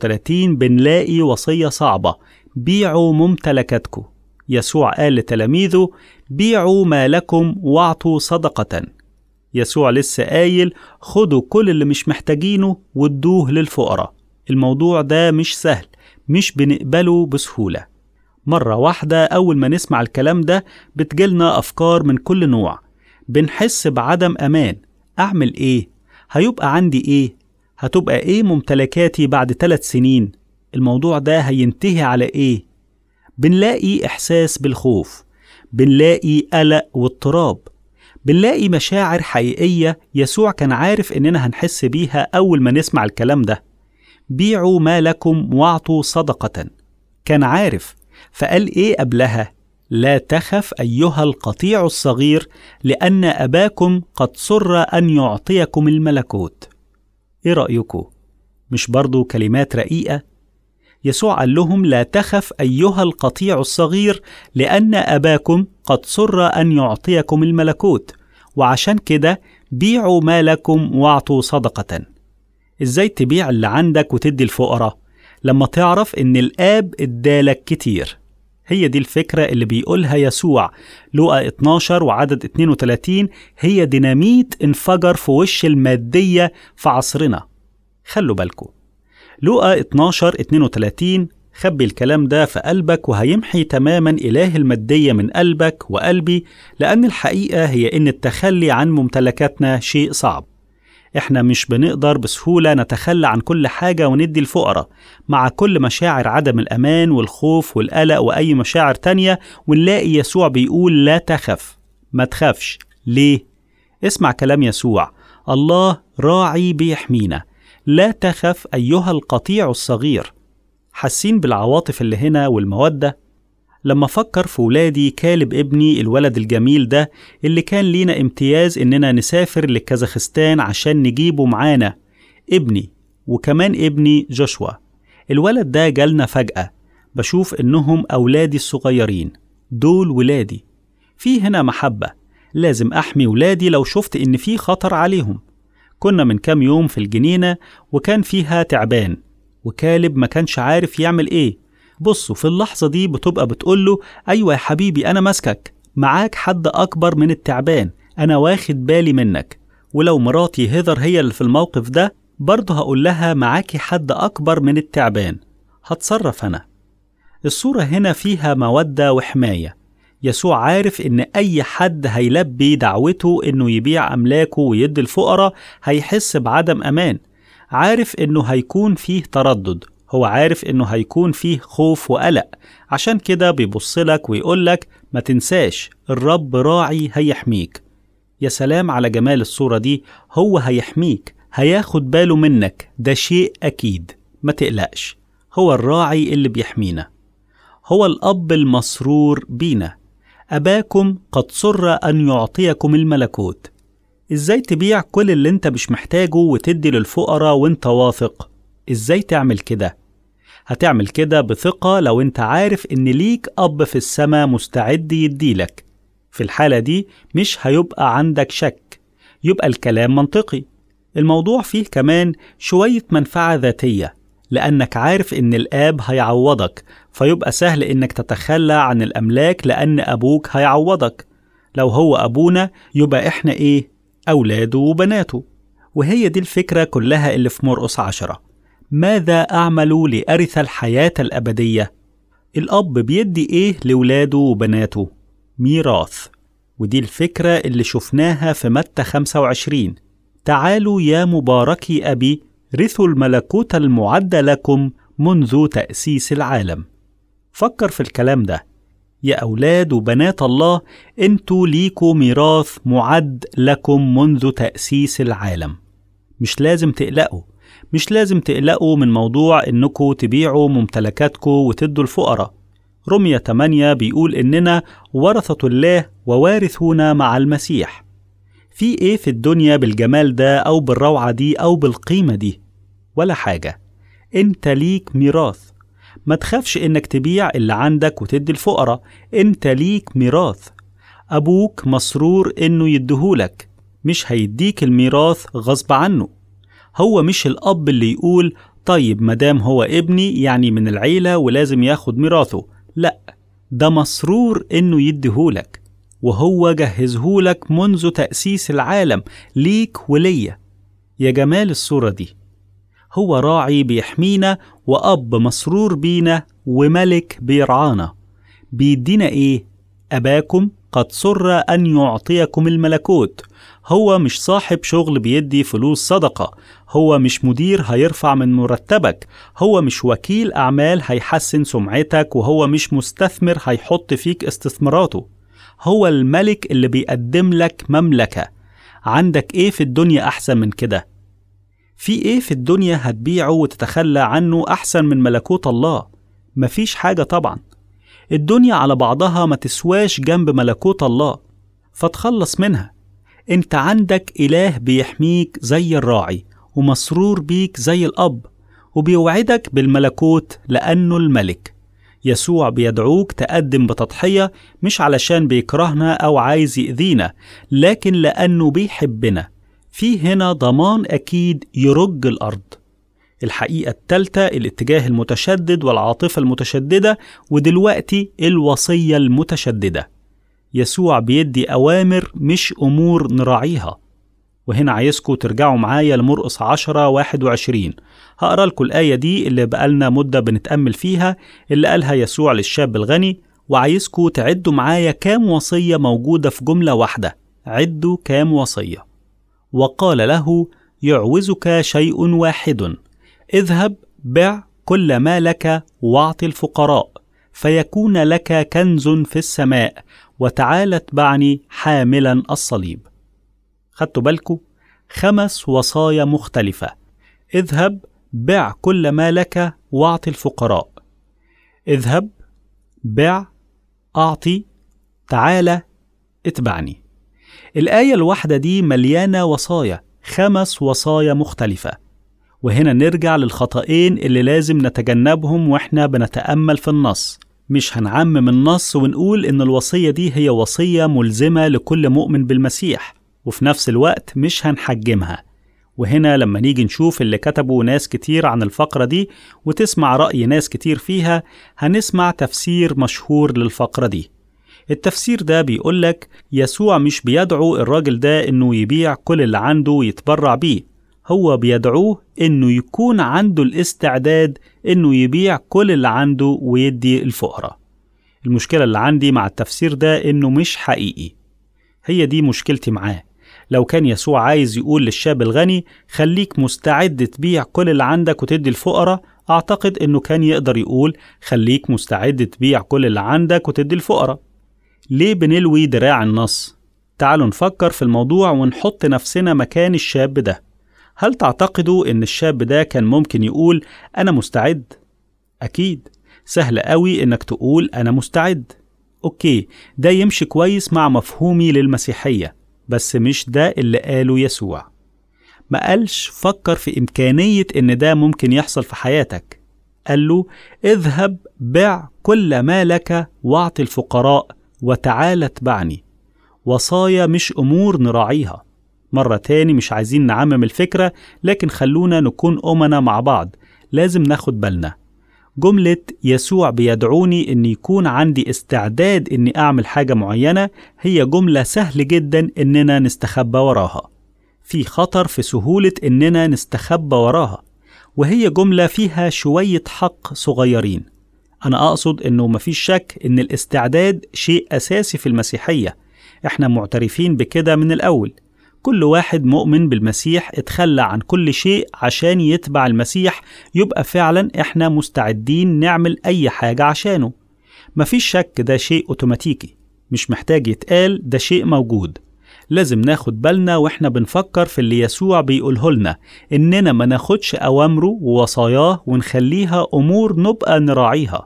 33 بنلاقي وصية صعبة بيعوا ممتلكاتكم يسوع قال لتلاميذه بيعوا ما لكم واعطوا صدقة يسوع لسه قايل خدوا كل اللي مش محتاجينه وادوه للفقراء الموضوع ده مش سهل مش بنقبله بسهولة مرة واحدة أول ما نسمع الكلام ده بتجيلنا أفكار من كل نوع بنحس بعدم أمان أعمل إيه؟ هيبقى عندي إيه؟ هتبقى إيه ممتلكاتي بعد ثلاث سنين؟ الموضوع ده هينتهي على إيه؟ بنلاقي إحساس بالخوف بنلاقي قلق واضطراب بنلاقي مشاعر حقيقية يسوع كان عارف إننا هنحس بيها أول ما نسمع الكلام ده بيعوا ما لكم واعطوا صدقة كان عارف فقال إيه قبلها لا تخف أيها القطيع الصغير لأن أباكم قد سر أن يعطيكم الملكوت إيه رأيكم؟ مش برضو كلمات رقيقة؟ يسوع قال لهم لا تخف أيها القطيع الصغير لأن أباكم قد سر أن يعطيكم الملكوت وعشان كده بيعوا مالكم واعطوا صدقة إزاي تبيع اللي عندك وتدي الفقراء؟ لما تعرف إن الآب إدالك كتير هي دي الفكرة اللي بيقولها يسوع لوقا 12 وعدد 32 هي ديناميت انفجر في وش المادية في عصرنا خلوا بالكم لوقا 12 32 خبي الكلام ده في قلبك وهيمحي تماما إله المادية من قلبك وقلبي لأن الحقيقة هي إن التخلي عن ممتلكاتنا شيء صعب احنا مش بنقدر بسهولة نتخلى عن كل حاجة وندي الفقراء مع كل مشاعر عدم الأمان والخوف والقلق وأي مشاعر تانية ونلاقي يسوع بيقول لا تخف ما تخافش ليه؟ اسمع كلام يسوع الله راعي بيحمينا لا تخف أيها القطيع الصغير حاسين بالعواطف اللي هنا والمودة لما فكر في ولادي كالب ابني الولد الجميل ده اللي كان لينا امتياز إننا نسافر لكازاخستان عشان نجيبه معانا ابني وكمان ابني جوشوا الولد ده جالنا فجأة بشوف إنهم أولادي الصغيرين دول ولادي في هنا محبة لازم أحمي ولادي لو شفت إن في خطر عليهم كنا من كام يوم في الجنينة وكان فيها تعبان وكالب ما كانش عارف يعمل إيه بصوا في اللحظة دي بتبقى بتقوله أيوة يا حبيبي أنا ماسكك معاك حد أكبر من التعبان أنا واخد بالي منك ولو مراتي هيذر هي اللي في الموقف ده برضه هقول لها معاكي حد أكبر من التعبان هتصرف أنا الصورة هنا فيها مودة وحماية يسوع عارف إن أي حد هيلبي دعوته إنه يبيع أملاكه ويدي الفقراء هيحس بعدم أمان عارف إنه هيكون فيه تردد هو عارف إنه هيكون فيه خوف وقلق عشان كده بيبصلك ويقولك ما تنساش الرب راعي هيحميك يا سلام على جمال الصورة دي هو هيحميك هياخد باله منك ده شيء أكيد ما تقلقش هو الراعي اللي بيحمينا هو الأب المسرور بينا أباكم قد سر أن يعطيكم الملكوت إزاي تبيع كل اللي أنت مش محتاجه وتدي للفقراء وأنت واثق إزاي تعمل كده هتعمل كده بثقة لو أنت عارف إن ليك أب في السماء مستعد يديلك في الحالة دي مش هيبقى عندك شك يبقى الكلام منطقي الموضوع فيه كمان شوية منفعة ذاتية لأنك عارف إن الآب هيعوضك فيبقى سهل إنك تتخلى عن الأملاك لأن أبوك هيعوضك لو هو أبونا يبقى إحنا إيه؟ أولاده وبناته وهي دي الفكرة كلها اللي في مرقس عشرة ماذا أعمل لأرث الحياة الأبدية؟ الأب بيدي إيه لولاده وبناته؟ ميراث ودي الفكرة اللي شفناها في متى 25 تعالوا يا مباركي أبي رثوا الملكوت المعد لكم منذ تأسيس العالم فكر في الكلام ده يا أولاد وبنات الله انتوا ليكوا ميراث معد لكم منذ تأسيس العالم مش لازم تقلقوا مش لازم تقلقوا من موضوع انكم تبيعوا ممتلكاتكم وتدوا الفقراء رمية 8 بيقول إننا ورثة الله ووارثون مع المسيح في إيه في الدنيا بالجمال ده أو بالروعة دي أو بالقيمة دي ولا حاجة أنت ليك ميراث ما تخافش إنك تبيع اللي عندك وتدي الفقراء أنت ليك ميراث أبوك مسرور إنه يديهولك مش هيديك الميراث غصب عنه هو مش الأب اللي يقول طيب مدام هو ابني يعني من العيلة ولازم ياخد ميراثه لأ ده مسرور إنه يديهولك وهو جهزهولك منذ تأسيس العالم ليك وليا يا جمال الصورة دي هو راعي بيحمينا وأب مسرور بينا وملك بيرعانا بيدينا إيه؟ أباكم قد سر أن يعطيكم الملكوت هو مش صاحب شغل بيدي فلوس صدقة هو مش مدير هيرفع من مرتبك هو مش وكيل أعمال هيحسن سمعتك وهو مش مستثمر هيحط فيك استثماراته هو الملك اللي بيقدم لك مملكة عندك ايه في الدنيا أحسن من كده؟ في ايه في الدنيا هتبيعه وتتخلى عنه أحسن من ملكوت الله؟ مفيش حاجة طبعا الدنيا على بعضها ما تسواش جنب ملكوت الله فتخلص منها انت عندك إله بيحميك زي الراعي ومسرور بيك زي الأب وبيوعدك بالملكوت لأنه الملك يسوع بيدعوك تقدم بتضحية مش علشان بيكرهنا أو عايز يأذينا لكن لأنه بيحبنا في هنا ضمان أكيد يرج الأرض الحقيقة التالتة الاتجاه المتشدد والعاطفة المتشددة ودلوقتي الوصية المتشددة يسوع بيدي أوامر مش أمور نراعيها وهنا عايزكم ترجعوا معايا لمرقص 10 21 هقرا لكم الآية دي اللي بقالنا مدة بنتأمل فيها اللي قالها يسوع للشاب الغني وعايزكم تعدوا معايا كام وصية موجودة في جملة واحدة عدوا كام وصية وقال له يعوزك شيء واحد اذهب بع كل ما لك واعط الفقراء فيكون لك كنز في السماء وتعال اتبعني حاملا الصليب خدتوا بالكم خمس وصايا مختلفة اذهب بع كل ما لك واعطي الفقراء اذهب بع أعطي تعالى اتبعني الآية الواحدة دي مليانة وصايا خمس وصايا مختلفة وهنا نرجع للخطأين اللي لازم نتجنبهم واحنا بنتأمل في النص مش هنعمم النص ونقول إن الوصية دي هي وصية ملزمة لكل مؤمن بالمسيح وفي نفس الوقت مش هنحجمها وهنا لما نيجي نشوف اللي كتبوا ناس كتير عن الفقرة دي وتسمع رأي ناس كتير فيها هنسمع تفسير مشهور للفقرة دي التفسير ده بيقولك يسوع مش بيدعو الراجل ده إنه يبيع كل اللي عنده ويتبرع بيه هو بيدعوه إنه يكون عنده الاستعداد إنه يبيع كل اللي عنده ويدي الفقراء المشكلة اللي عندي مع التفسير ده إنه مش حقيقي هي دي مشكلتي معاه لو كان يسوع عايز يقول للشاب الغني خليك مستعد تبيع كل اللي عندك وتدي الفقراء أعتقد إنه كان يقدر يقول خليك مستعد تبيع كل اللي عندك وتدي الفقراء ليه بنلوي دراع النص؟ تعالوا نفكر في الموضوع ونحط نفسنا مكان الشاب ده هل تعتقدوا إن الشاب ده كان ممكن يقول أنا مستعد؟ أكيد سهل قوي إنك تقول أنا مستعد أوكي ده يمشي كويس مع مفهومي للمسيحية بس مش ده اللي قاله يسوع ما قالش فكر في إمكانية إن ده ممكن يحصل في حياتك قال له اذهب بع كل ما لك واعط الفقراء وتعال اتبعني وصايا مش أمور نراعيها مرة تاني مش عايزين نعمم الفكرة لكن خلونا نكون أمنا مع بعض لازم ناخد بالنا جملة يسوع بيدعوني إن يكون عندي استعداد إني أعمل حاجة معينة هي جملة سهل جدا إننا نستخبى وراها. في خطر في سهولة إننا نستخبى وراها، وهي جملة فيها شوية حق صغيرين. أنا أقصد إنه مفيش شك إن الاستعداد شيء أساسي في المسيحية. إحنا معترفين بكده من الأول. كل واحد مؤمن بالمسيح اتخلى عن كل شيء عشان يتبع المسيح يبقى فعلا احنا مستعدين نعمل اي حاجة عشانه مفيش شك ده شيء اوتوماتيكي مش محتاج يتقال ده شيء موجود لازم ناخد بالنا واحنا بنفكر في اللي يسوع بيقوله لنا اننا ما ناخدش اوامره ووصاياه ونخليها امور نبقى نراعيها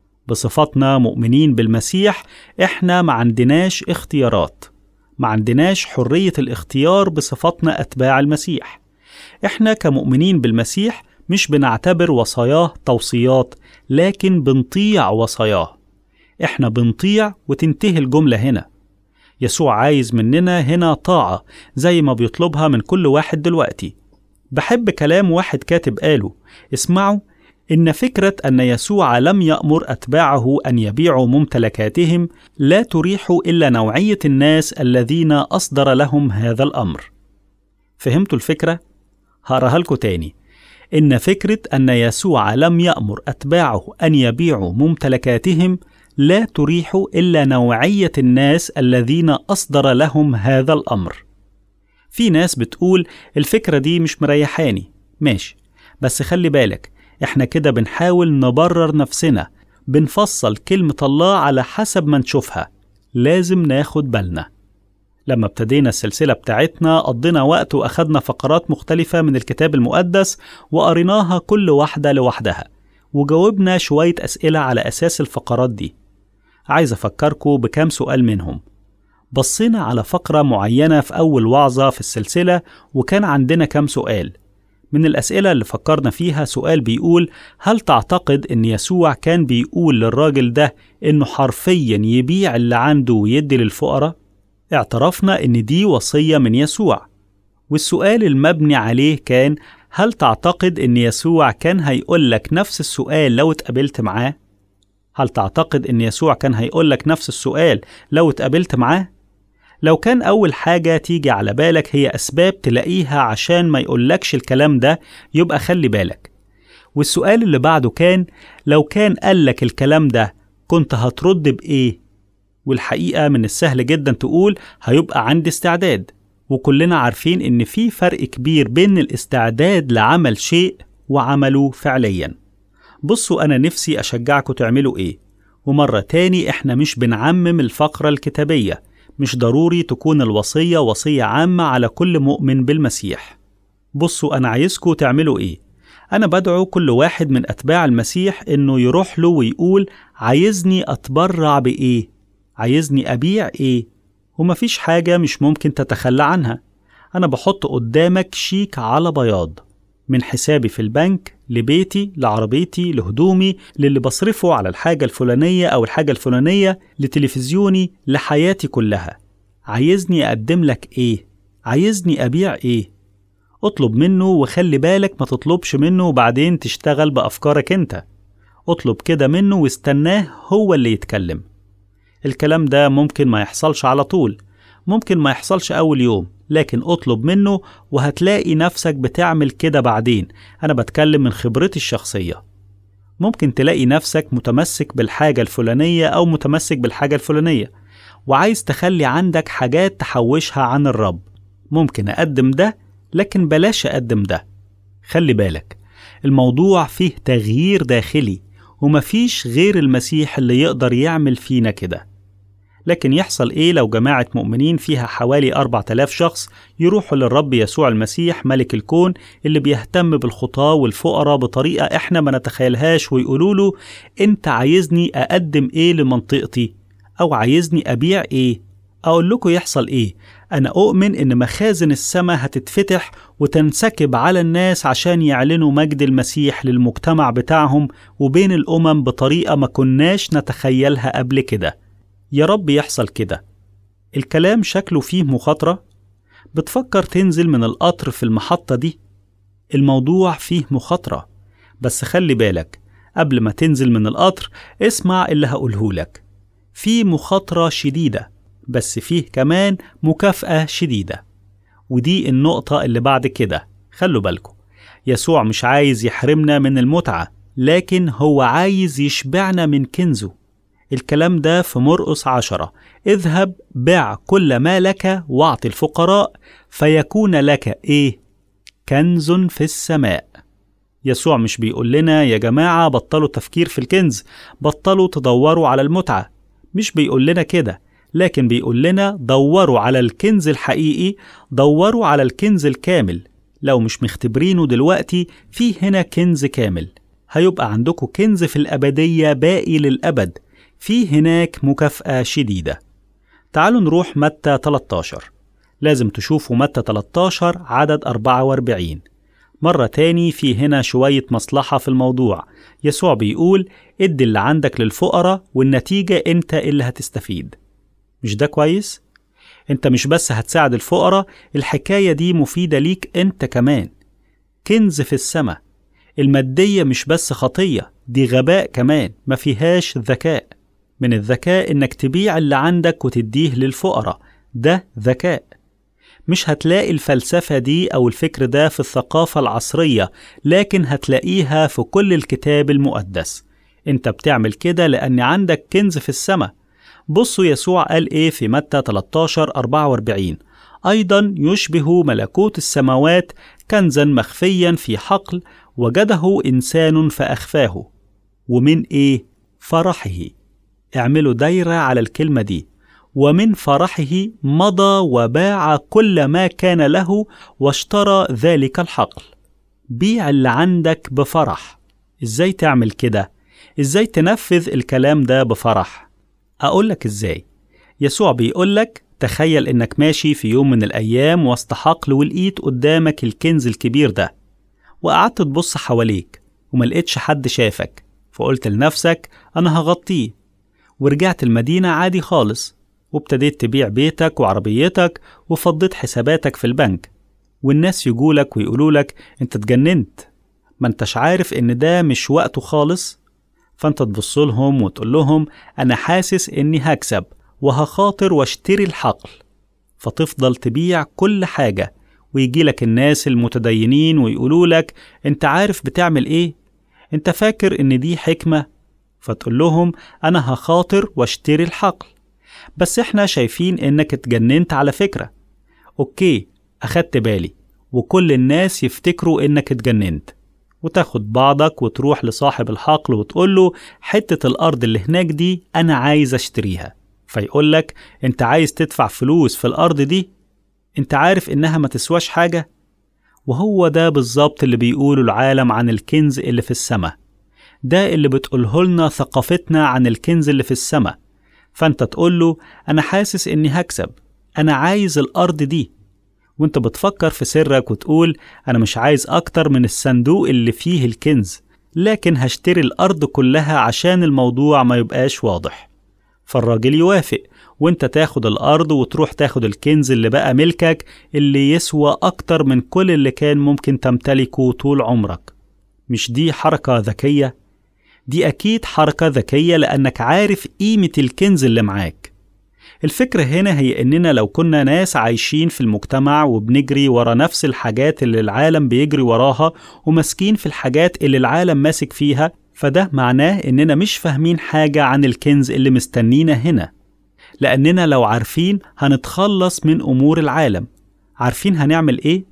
بصفتنا مؤمنين بالمسيح احنا ما عندناش اختيارات ما عندناش حرية الاختيار بصفتنا أتباع المسيح. إحنا كمؤمنين بالمسيح مش بنعتبر وصاياه توصيات لكن بنطيع وصاياه. إحنا بنطيع وتنتهي الجملة هنا. يسوع عايز مننا هنا طاعة زي ما بيطلبها من كل واحد دلوقتي. بحب كلام واحد كاتب قاله اسمعوا إن فكرة أن يسوع لم يأمر أتباعه أن يبيعوا ممتلكاتهم لا تريح إلا نوعية الناس الذين أصدر لهم هذا الأمر. فهمتوا الفكرة؟ هقراها لكم تاني. إن فكرة أن يسوع لم يأمر أتباعه أن يبيعوا ممتلكاتهم لا تريح إلا نوعية الناس الذين أصدر لهم هذا الأمر. في ناس بتقول الفكرة دي مش مريحاني، ماشي، بس خلي بالك احنا كده بنحاول نبرر نفسنا بنفصل كلمة الله على حسب ما نشوفها لازم ناخد بالنا لما ابتدينا السلسلة بتاعتنا قضينا وقت وأخدنا فقرات مختلفة من الكتاب المقدس وقريناها كل واحدة لوحدها وجاوبنا شوية أسئلة على أساس الفقرات دي عايز أفكركم بكام سؤال منهم بصينا على فقرة معينة في أول وعظة في السلسلة وكان عندنا كام سؤال من الأسئلة اللي فكرنا فيها سؤال بيقول هل تعتقد إن يسوع كان بيقول للراجل ده إنه حرفيا يبيع اللي عنده ويدي للفقراء؟ اعترفنا إن دي وصية من يسوع والسؤال المبني عليه كان هل تعتقد إن يسوع كان هيقول لك نفس السؤال لو اتقابلت معاه؟ هل تعتقد إن يسوع كان هيقول لك نفس السؤال لو اتقابلت معاه؟ لو كان أول حاجة تيجي على بالك هي أسباب تلاقيها عشان ما يقولكش الكلام ده يبقى خلي بالك والسؤال اللي بعده كان لو كان قالك الكلام ده كنت هترد بإيه؟ والحقيقة من السهل جدا تقول هيبقى عندي استعداد وكلنا عارفين إن في فرق كبير بين الاستعداد لعمل شيء وعمله فعليا بصوا أنا نفسي أشجعكم تعملوا إيه ومرة تاني إحنا مش بنعمم الفقرة الكتابية مش ضروري تكون الوصية وصية عامة على كل مؤمن بالمسيح بصوا أنا عايزكم تعملوا إيه أنا بدعو كل واحد من أتباع المسيح إنه يروح له ويقول عايزني أتبرع بإيه عايزني أبيع إيه ومفيش حاجة مش ممكن تتخلى عنها أنا بحط قدامك شيك على بياض من حسابي في البنك لبيتي لعربيتي لهدومي للي بصرفه على الحاجة الفلانية أو الحاجة الفلانية لتلفزيوني لحياتي كلها عايزني أقدم لك إيه؟ عايزني أبيع إيه؟ اطلب منه وخلي بالك ما تطلبش منه وبعدين تشتغل بأفكارك أنت اطلب كده منه واستناه هو اللي يتكلم الكلام ده ممكن ما يحصلش على طول ممكن ما يحصلش أول يوم لكن اطلب منه وهتلاقي نفسك بتعمل كده بعدين أنا بتكلم من خبرتي الشخصية ممكن تلاقي نفسك متمسك بالحاجة الفلانية أو متمسك بالحاجة الفلانية وعايز تخلي عندك حاجات تحوشها عن الرب ممكن أقدم ده لكن بلاش أقدم ده خلي بالك الموضوع فيه تغيير داخلي ومفيش غير المسيح اللي يقدر يعمل فينا كده لكن يحصل إيه لو جماعة مؤمنين فيها حوالي 4000 شخص يروحوا للرب يسوع المسيح ملك الكون اللي بيهتم بالخطاة والفقراء بطريقة إحنا ما نتخيلهاش ويقولوا له أنت عايزني أقدم إيه لمنطقتي أو عايزني أبيع إيه أقول لكم يحصل إيه أنا أؤمن إن مخازن السماء هتتفتح وتنسكب على الناس عشان يعلنوا مجد المسيح للمجتمع بتاعهم وبين الأمم بطريقة ما كناش نتخيلها قبل كده يا رب يحصل كده الكلام شكله فيه مخاطرة بتفكر تنزل من القطر في المحطة دي الموضوع فيه مخاطرة بس خلي بالك قبل ما تنزل من القطر اسمع اللي هقوله لك في مخاطرة شديدة بس فيه كمان مكافأة شديدة ودي النقطة اللي بعد كده خلوا بالكم يسوع مش عايز يحرمنا من المتعة لكن هو عايز يشبعنا من كنزه الكلام ده في مرقس عشرة اذهب بع كل ما لك واعط الفقراء فيكون لك ايه كنز في السماء يسوع مش بيقول لنا يا جماعة بطلوا تفكير في الكنز بطلوا تدوروا على المتعة مش بيقول لنا كده لكن بيقول لنا دوروا على الكنز الحقيقي دوروا على الكنز الكامل لو مش مختبرينه دلوقتي في هنا كنز كامل هيبقى عندكم كنز في الأبدية باقي للأبد في هناك مكافأة شديدة تعالوا نروح متى 13 لازم تشوفوا متى 13 عدد 44 مرة تاني في هنا شوية مصلحة في الموضوع يسوع بيقول ادي اللي عندك للفقراء والنتيجة انت اللي هتستفيد مش ده كويس؟ انت مش بس هتساعد الفقراء الحكاية دي مفيدة ليك انت كمان كنز في السماء المادية مش بس خطية دي غباء كمان ما فيهاش ذكاء من الذكاء انك تبيع اللي عندك وتديه للفقراء ده ذكاء مش هتلاقي الفلسفة دي أو الفكر ده في الثقافة العصرية لكن هتلاقيها في كل الكتاب المقدس انت بتعمل كده لأن عندك كنز في السماء بصوا يسوع قال ايه في متى 13 44 أيضا يشبه ملكوت السماوات كنزا مخفيا في حقل وجده إنسان فأخفاه ومن إيه؟ فرحه اعملوا دايرة على الكلمة دي ومن فرحه مضى وباع كل ما كان له واشترى ذلك الحقل بيع اللي عندك بفرح ازاي تعمل كده ازاي تنفذ الكلام ده بفرح اقولك ازاي يسوع بيقولك تخيل انك ماشي في يوم من الايام وسط حقل ولقيت قدامك الكنز الكبير ده وقعدت تبص حواليك وما لقيتش حد شافك فقلت لنفسك انا هغطيه ورجعت المدينة عادي خالص وابتديت تبيع بيتك وعربيتك وفضيت حساباتك في البنك والناس يجولك ويقولولك انت اتجننت ما انتش عارف ان ده مش وقته خالص فانت تبص لهم وتقول لهم انا حاسس اني هكسب وهخاطر واشتري الحقل فتفضل تبيع كل حاجة ويجيلك الناس المتدينين ويقولولك انت عارف بتعمل ايه انت فاكر ان دي حكمة فتقول لهم انا هخاطر واشتري الحقل بس احنا شايفين انك اتجننت على فكرة اوكي اخدت بالي وكل الناس يفتكروا انك اتجننت وتاخد بعضك وتروح لصاحب الحقل وتقول له حتة الأرض اللي هناك دي أنا عايز أشتريها فيقولك انت عايز تدفع فلوس في الأرض دي انت عارف انها ما تسواش حاجة وهو ده بالظبط اللي بيقوله العالم عن الكنز اللي في السماء ده اللي بتقوله لنا ثقافتنا عن الكنز اللي في السماء فانت تقول له انا حاسس اني هكسب انا عايز الارض دي وانت بتفكر في سرك وتقول انا مش عايز اكتر من الصندوق اللي فيه الكنز لكن هشتري الارض كلها عشان الموضوع ما يبقاش واضح فالراجل يوافق وانت تاخد الارض وتروح تاخد الكنز اللي بقى ملكك اللي يسوى اكتر من كل اللي كان ممكن تمتلكه طول عمرك مش دي حركة ذكية؟ دي أكيد حركة ذكية لأنك عارف قيمة الكنز اللي معاك الفكرة هنا هي إننا لو كنا ناس عايشين في المجتمع وبنجري ورا نفس الحاجات اللي العالم بيجري وراها وماسكين في الحاجات اللي العالم ماسك فيها فده معناه إننا مش فاهمين حاجة عن الكنز اللي مستنينا هنا لأننا لو عارفين هنتخلص من أمور العالم عارفين هنعمل إيه؟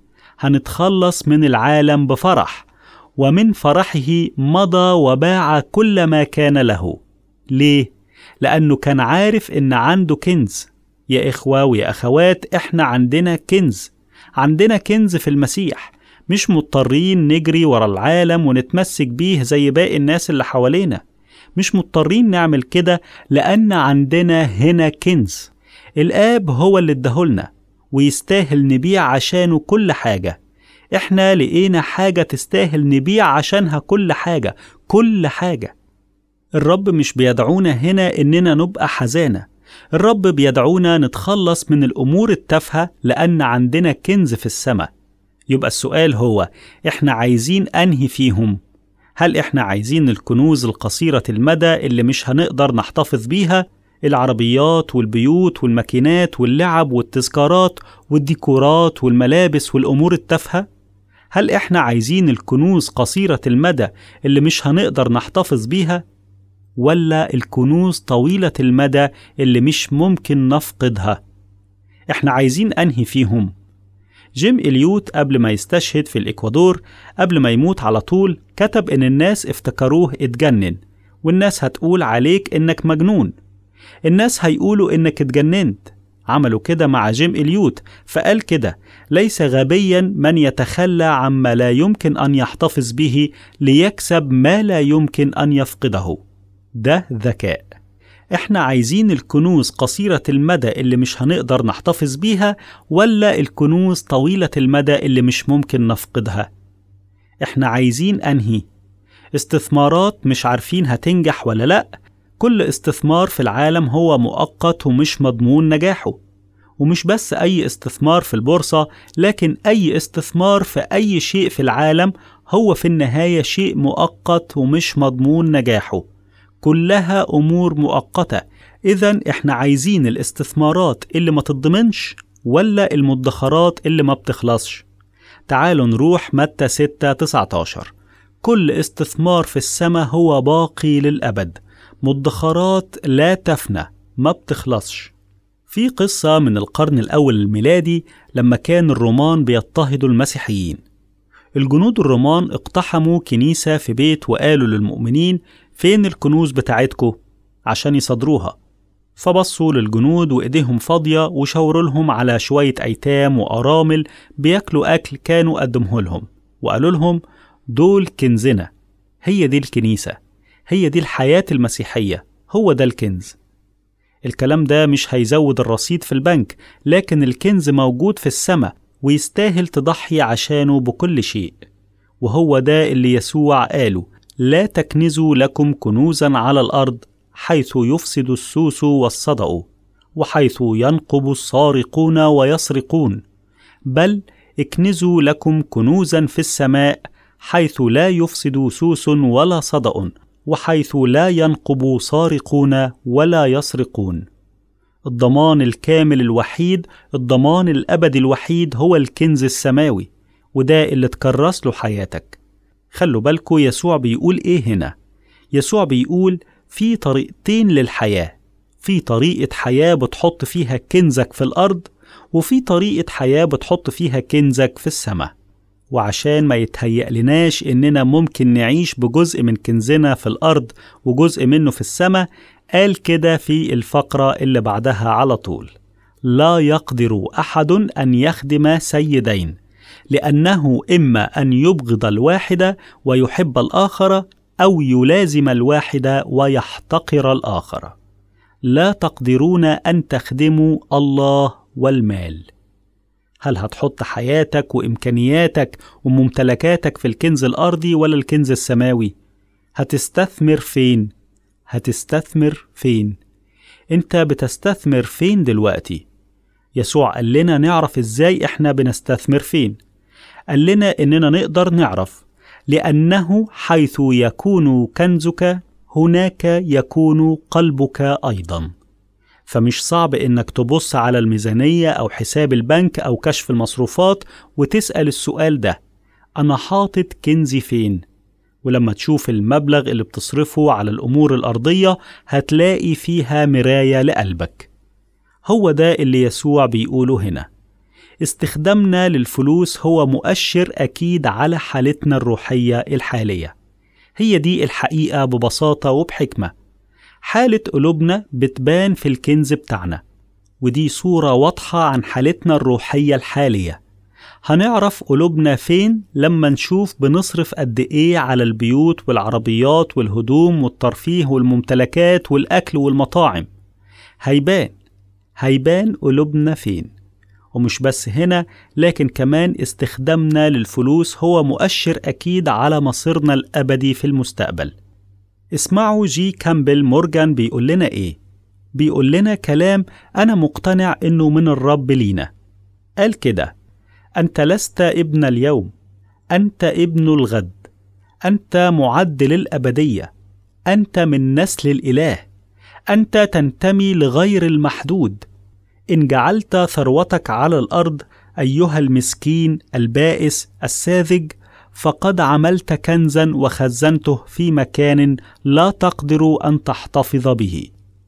هنتخلص من العالم بفرح ومن فرحه مضى وباع كل ما كان له ليه؟ لأنه كان عارف إن عنده كنز يا إخوة ويا أخوات إحنا عندنا كنز عندنا كنز في المسيح مش مضطرين نجري ورا العالم ونتمسك بيه زي باقي الناس اللي حوالينا مش مضطرين نعمل كده لأن عندنا هنا كنز الآب هو اللي اداهولنا ويستاهل نبيع عشانه كل حاجة احنا لقينا حاجة تستاهل نبيع عشانها كل حاجة كل حاجة الرب مش بيدعونا هنا إننا نبقى حزانة الرب بيدعونا نتخلص من الأمور التافهة لأن عندنا كنز في السماء يبقى السؤال هو إحنا عايزين أنهي فيهم؟ هل إحنا عايزين الكنوز القصيرة المدى اللي مش هنقدر نحتفظ بيها؟ العربيات والبيوت والماكينات واللعب والتذكارات والديكورات والملابس والأمور التافهة؟ هل إحنا عايزين الكنوز قصيرة المدى اللي مش هنقدر نحتفظ بيها؟ ولا الكنوز طويلة المدى اللي مش ممكن نفقدها؟ إحنا عايزين أنهي فيهم؟ جيم إليوت قبل ما يستشهد في الإكوادور قبل ما يموت على طول كتب إن الناس افتكروه اتجنن والناس هتقول عليك إنك مجنون الناس هيقولوا إنك اتجننت عملوا كده مع جيم إليوت فقال كده ليس غبيا من يتخلى عما لا يمكن أن يحتفظ به ليكسب ما لا يمكن أن يفقده ده ذكاء احنا عايزين الكنوز قصيرة المدى اللي مش هنقدر نحتفظ بيها ولا الكنوز طويلة المدى اللي مش ممكن نفقدها احنا عايزين انهي استثمارات مش عارفين هتنجح ولا لا كل استثمار في العالم هو مؤقت ومش مضمون نجاحه ومش بس أي استثمار في البورصة لكن أي استثمار في أي شيء في العالم هو في النهاية شيء مؤقت ومش مضمون نجاحه كلها أمور مؤقتة إذا إحنا عايزين الاستثمارات اللي ما تضمنش ولا المدخرات اللي ما بتخلصش تعالوا نروح متى 6 19 كل استثمار في السماء هو باقي للأبد مدخرات لا تفنى ما بتخلصش في قصة من القرن الأول الميلادي لما كان الرومان بيضطهدوا المسيحيين الجنود الرومان اقتحموا كنيسة في بيت وقالوا للمؤمنين فين الكنوز بتاعتكو عشان يصدروها فبصوا للجنود وإيديهم فاضية وشاوروا لهم على شوية أيتام وأرامل بياكلوا أكل كانوا قدمه لهم وقالوا لهم دول كنزنا هي دي الكنيسة هي دي الحياة المسيحية هو ده الكنز الكلام ده مش هيزود الرصيد في البنك لكن الكنز موجود في السماء ويستاهل تضحي عشانه بكل شيء وهو ده اللي يسوع قاله لا تكنزوا لكم كنوزا على الارض حيث يفسد السوس والصدأ وحيث ينقب السارقون ويسرقون بل اكنزوا لكم كنوزا في السماء حيث لا يفسد سوس ولا صدأ وحيث لا ينقب سارقون ولا يسرقون الضمان الكامل الوحيد الضمان الابدي الوحيد هو الكنز السماوي وده اللي تكرس له حياتك خلوا بالكوا يسوع بيقول ايه هنا يسوع بيقول في طريقتين للحياه في طريقه حياه بتحط فيها كنزك في الارض وفي طريقه حياه بتحط فيها كنزك في السماء وعشان ما يتهيأ لناش إننا ممكن نعيش بجزء من كنزنا في الأرض وجزء منه في السماء قال كده في الفقرة اللي بعدها على طول لا يقدر أحد أن يخدم سيدين لأنه إما أن يبغض الواحد ويحب الآخر أو يلازم الواحد ويحتقر الآخر لا تقدرون أن تخدموا الله والمال هل هتحط حياتك وإمكانياتك وممتلكاتك في الكنز الأرضي ولا الكنز السماوي؟ هتستثمر فين؟ هتستثمر فين؟ أنت بتستثمر فين دلوقتي؟ يسوع قال لنا نعرف إزاي إحنا بنستثمر فين؟ قال لنا إننا نقدر نعرف لأنه حيث يكون كنزك هناك يكون قلبك أيضاً. فمش صعب إنك تبص على الميزانية أو حساب البنك أو كشف المصروفات وتسأل السؤال ده أنا حاطط كنزي فين؟ ولما تشوف المبلغ اللي بتصرفه على الأمور الأرضية هتلاقي فيها مراية لقلبك هو ده اللي يسوع بيقوله هنا استخدامنا للفلوس هو مؤشر أكيد على حالتنا الروحية الحالية هي دي الحقيقة ببساطة وبحكمة حالة قلوبنا بتبان في الكنز بتاعنا ودي صورة واضحة عن حالتنا الروحية الحالية هنعرف قلوبنا فين لما نشوف بنصرف قد إيه على البيوت والعربيات والهدوم والترفيه والممتلكات والأكل والمطاعم هيبان هيبان قلوبنا فين ومش بس هنا لكن كمان استخدامنا للفلوس هو مؤشر أكيد على مصيرنا الأبدي في المستقبل اسمعوا جي كامبل مورجان بيقول لنا إيه بيقول لنا كلام أنا مقتنع إنه من الرب لينا قال كده أنت لست ابن اليوم أنت ابن الغد أنت معد للأبدية أنت من نسل الإله أنت تنتمي لغير المحدود إن جعلت ثروتك على الأرض أيها المسكين البائس الساذج فقد عملت كنزا وخزنته في مكان لا تقدر ان تحتفظ به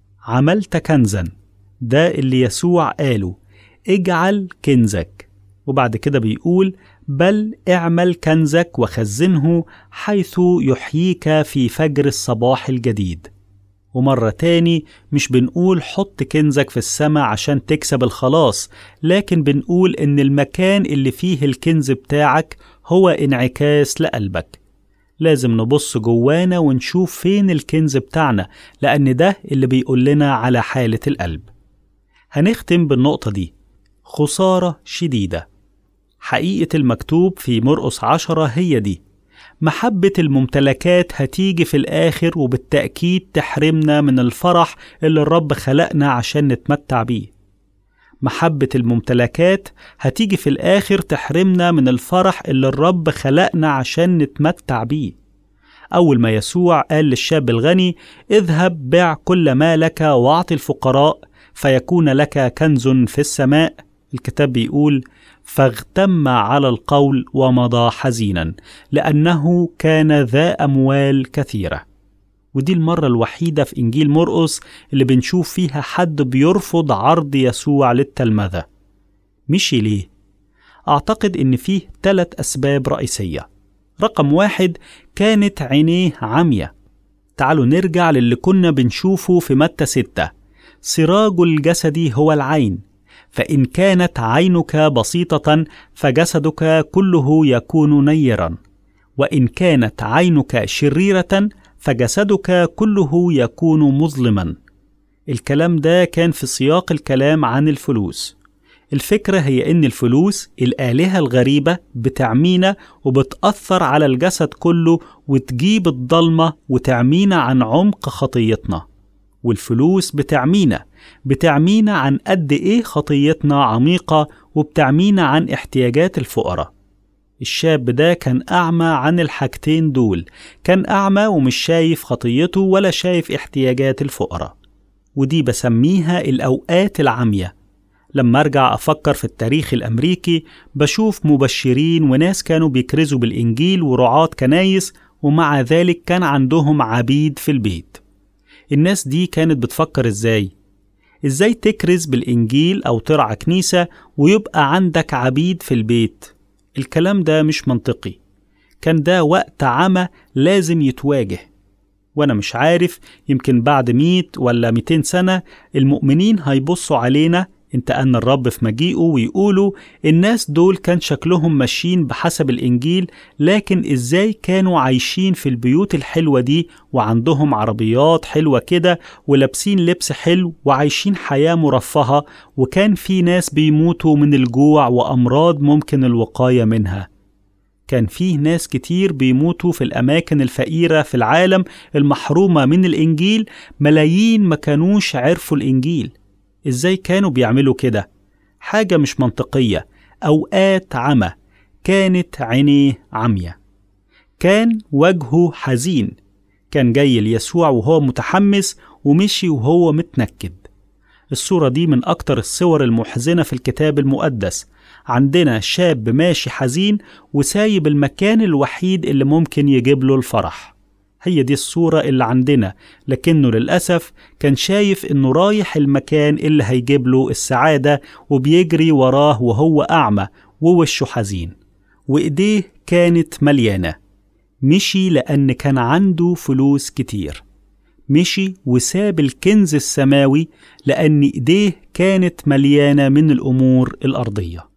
عملت كنزا ده اللي يسوع قاله اجعل كنزك وبعد كده بيقول بل اعمل كنزك وخزنه حيث يحييك في فجر الصباح الجديد ومرة تاني مش بنقول حط كنزك في السماء عشان تكسب الخلاص لكن بنقول إن المكان اللي فيه الكنز بتاعك هو انعكاس لقلبك لازم نبص جوانا ونشوف فين الكنز بتاعنا لأن ده اللي بيقول لنا على حالة القلب هنختم بالنقطة دي خسارة شديدة حقيقة المكتوب في مرقس عشرة هي دي محبة الممتلكات هتيجي في الآخر وبالتأكيد تحرمنا من الفرح اللي الرب خلقنا عشان نتمتع بيه محبة الممتلكات هتيجي في الآخر تحرمنا من الفرح اللي الرب خلقنا عشان نتمتع بيه أول ما يسوع قال للشاب الغني اذهب بع كل ما لك واعطي الفقراء فيكون لك كنز في السماء الكتاب بيقول فاغتم على القول ومضى حزينا لأنه كان ذا أموال كثيرة ودي المرة الوحيدة في إنجيل مرقس اللي بنشوف فيها حد بيرفض عرض يسوع للتلمذة مشي ليه؟ أعتقد إن فيه ثلاث أسباب رئيسية رقم واحد كانت عينيه عمية تعالوا نرجع للي كنا بنشوفه في متى ستة سراج الجسد هو العين فإن كانت عينك بسيطة فجسدك كله يكون نيرا وإن كانت عينك شريرة فجسدك كله يكون مظلما الكلام ده كان في سياق الكلام عن الفلوس الفكرة هي إن الفلوس الآلهة الغريبة بتعمينا وبتأثر على الجسد كله وتجيب الضلمة وتعمينا عن عمق خطيتنا والفلوس بتعمينا بتعمينا عن قد إيه خطيتنا عميقة وبتعمينا عن احتياجات الفقراء الشاب ده كان أعمى عن الحاجتين دول كان أعمى ومش شايف خطيته ولا شايف احتياجات الفقراء ودي بسميها الأوقات العمية لما أرجع أفكر في التاريخ الأمريكي بشوف مبشرين وناس كانوا بيكرزوا بالإنجيل ورعاة كنايس ومع ذلك كان عندهم عبيد في البيت الناس دي كانت بتفكر إزاي؟ إزاي تكرز بالإنجيل أو ترعى كنيسة ويبقى عندك عبيد في البيت؟ الكلام ده مش منطقي كان ده وقت عمى لازم يتواجه وأنا مش عارف يمكن بعد مئة ولا مئتين سنة المؤمنين هيبصوا علينا انتقلنا الرب في مجيئه ويقولوا الناس دول كان شكلهم ماشيين بحسب الإنجيل لكن إزاي كانوا عايشين في البيوت الحلوة دي وعندهم عربيات حلوة كده ولابسين لبس حلو وعايشين حياة مرفهة وكان في ناس بيموتوا من الجوع وأمراض ممكن الوقاية منها كان فيه ناس كتير بيموتوا في الأماكن الفقيرة في العالم المحرومة من الإنجيل ملايين ما كانوش عرفوا الإنجيل إزاي كانوا بيعملوا كده؟ حاجة مش منطقية أوقات عمى كانت عينيه عمية كان وجهه حزين كان جاي ليسوع وهو متحمس ومشي وهو متنكد الصورة دي من أكتر الصور المحزنة في الكتاب المقدس عندنا شاب ماشي حزين وسايب المكان الوحيد اللي ممكن يجيب له الفرح هي دي الصورة اللي عندنا لكنه للأسف كان شايف إنه رايح المكان اللي هيجيب له السعادة وبيجري وراه وهو أعمى ووشه حزين وإيديه كانت مليانة مشي لأن كان عنده فلوس كتير مشي وساب الكنز السماوي لأن إيديه كانت مليانة من الأمور الأرضية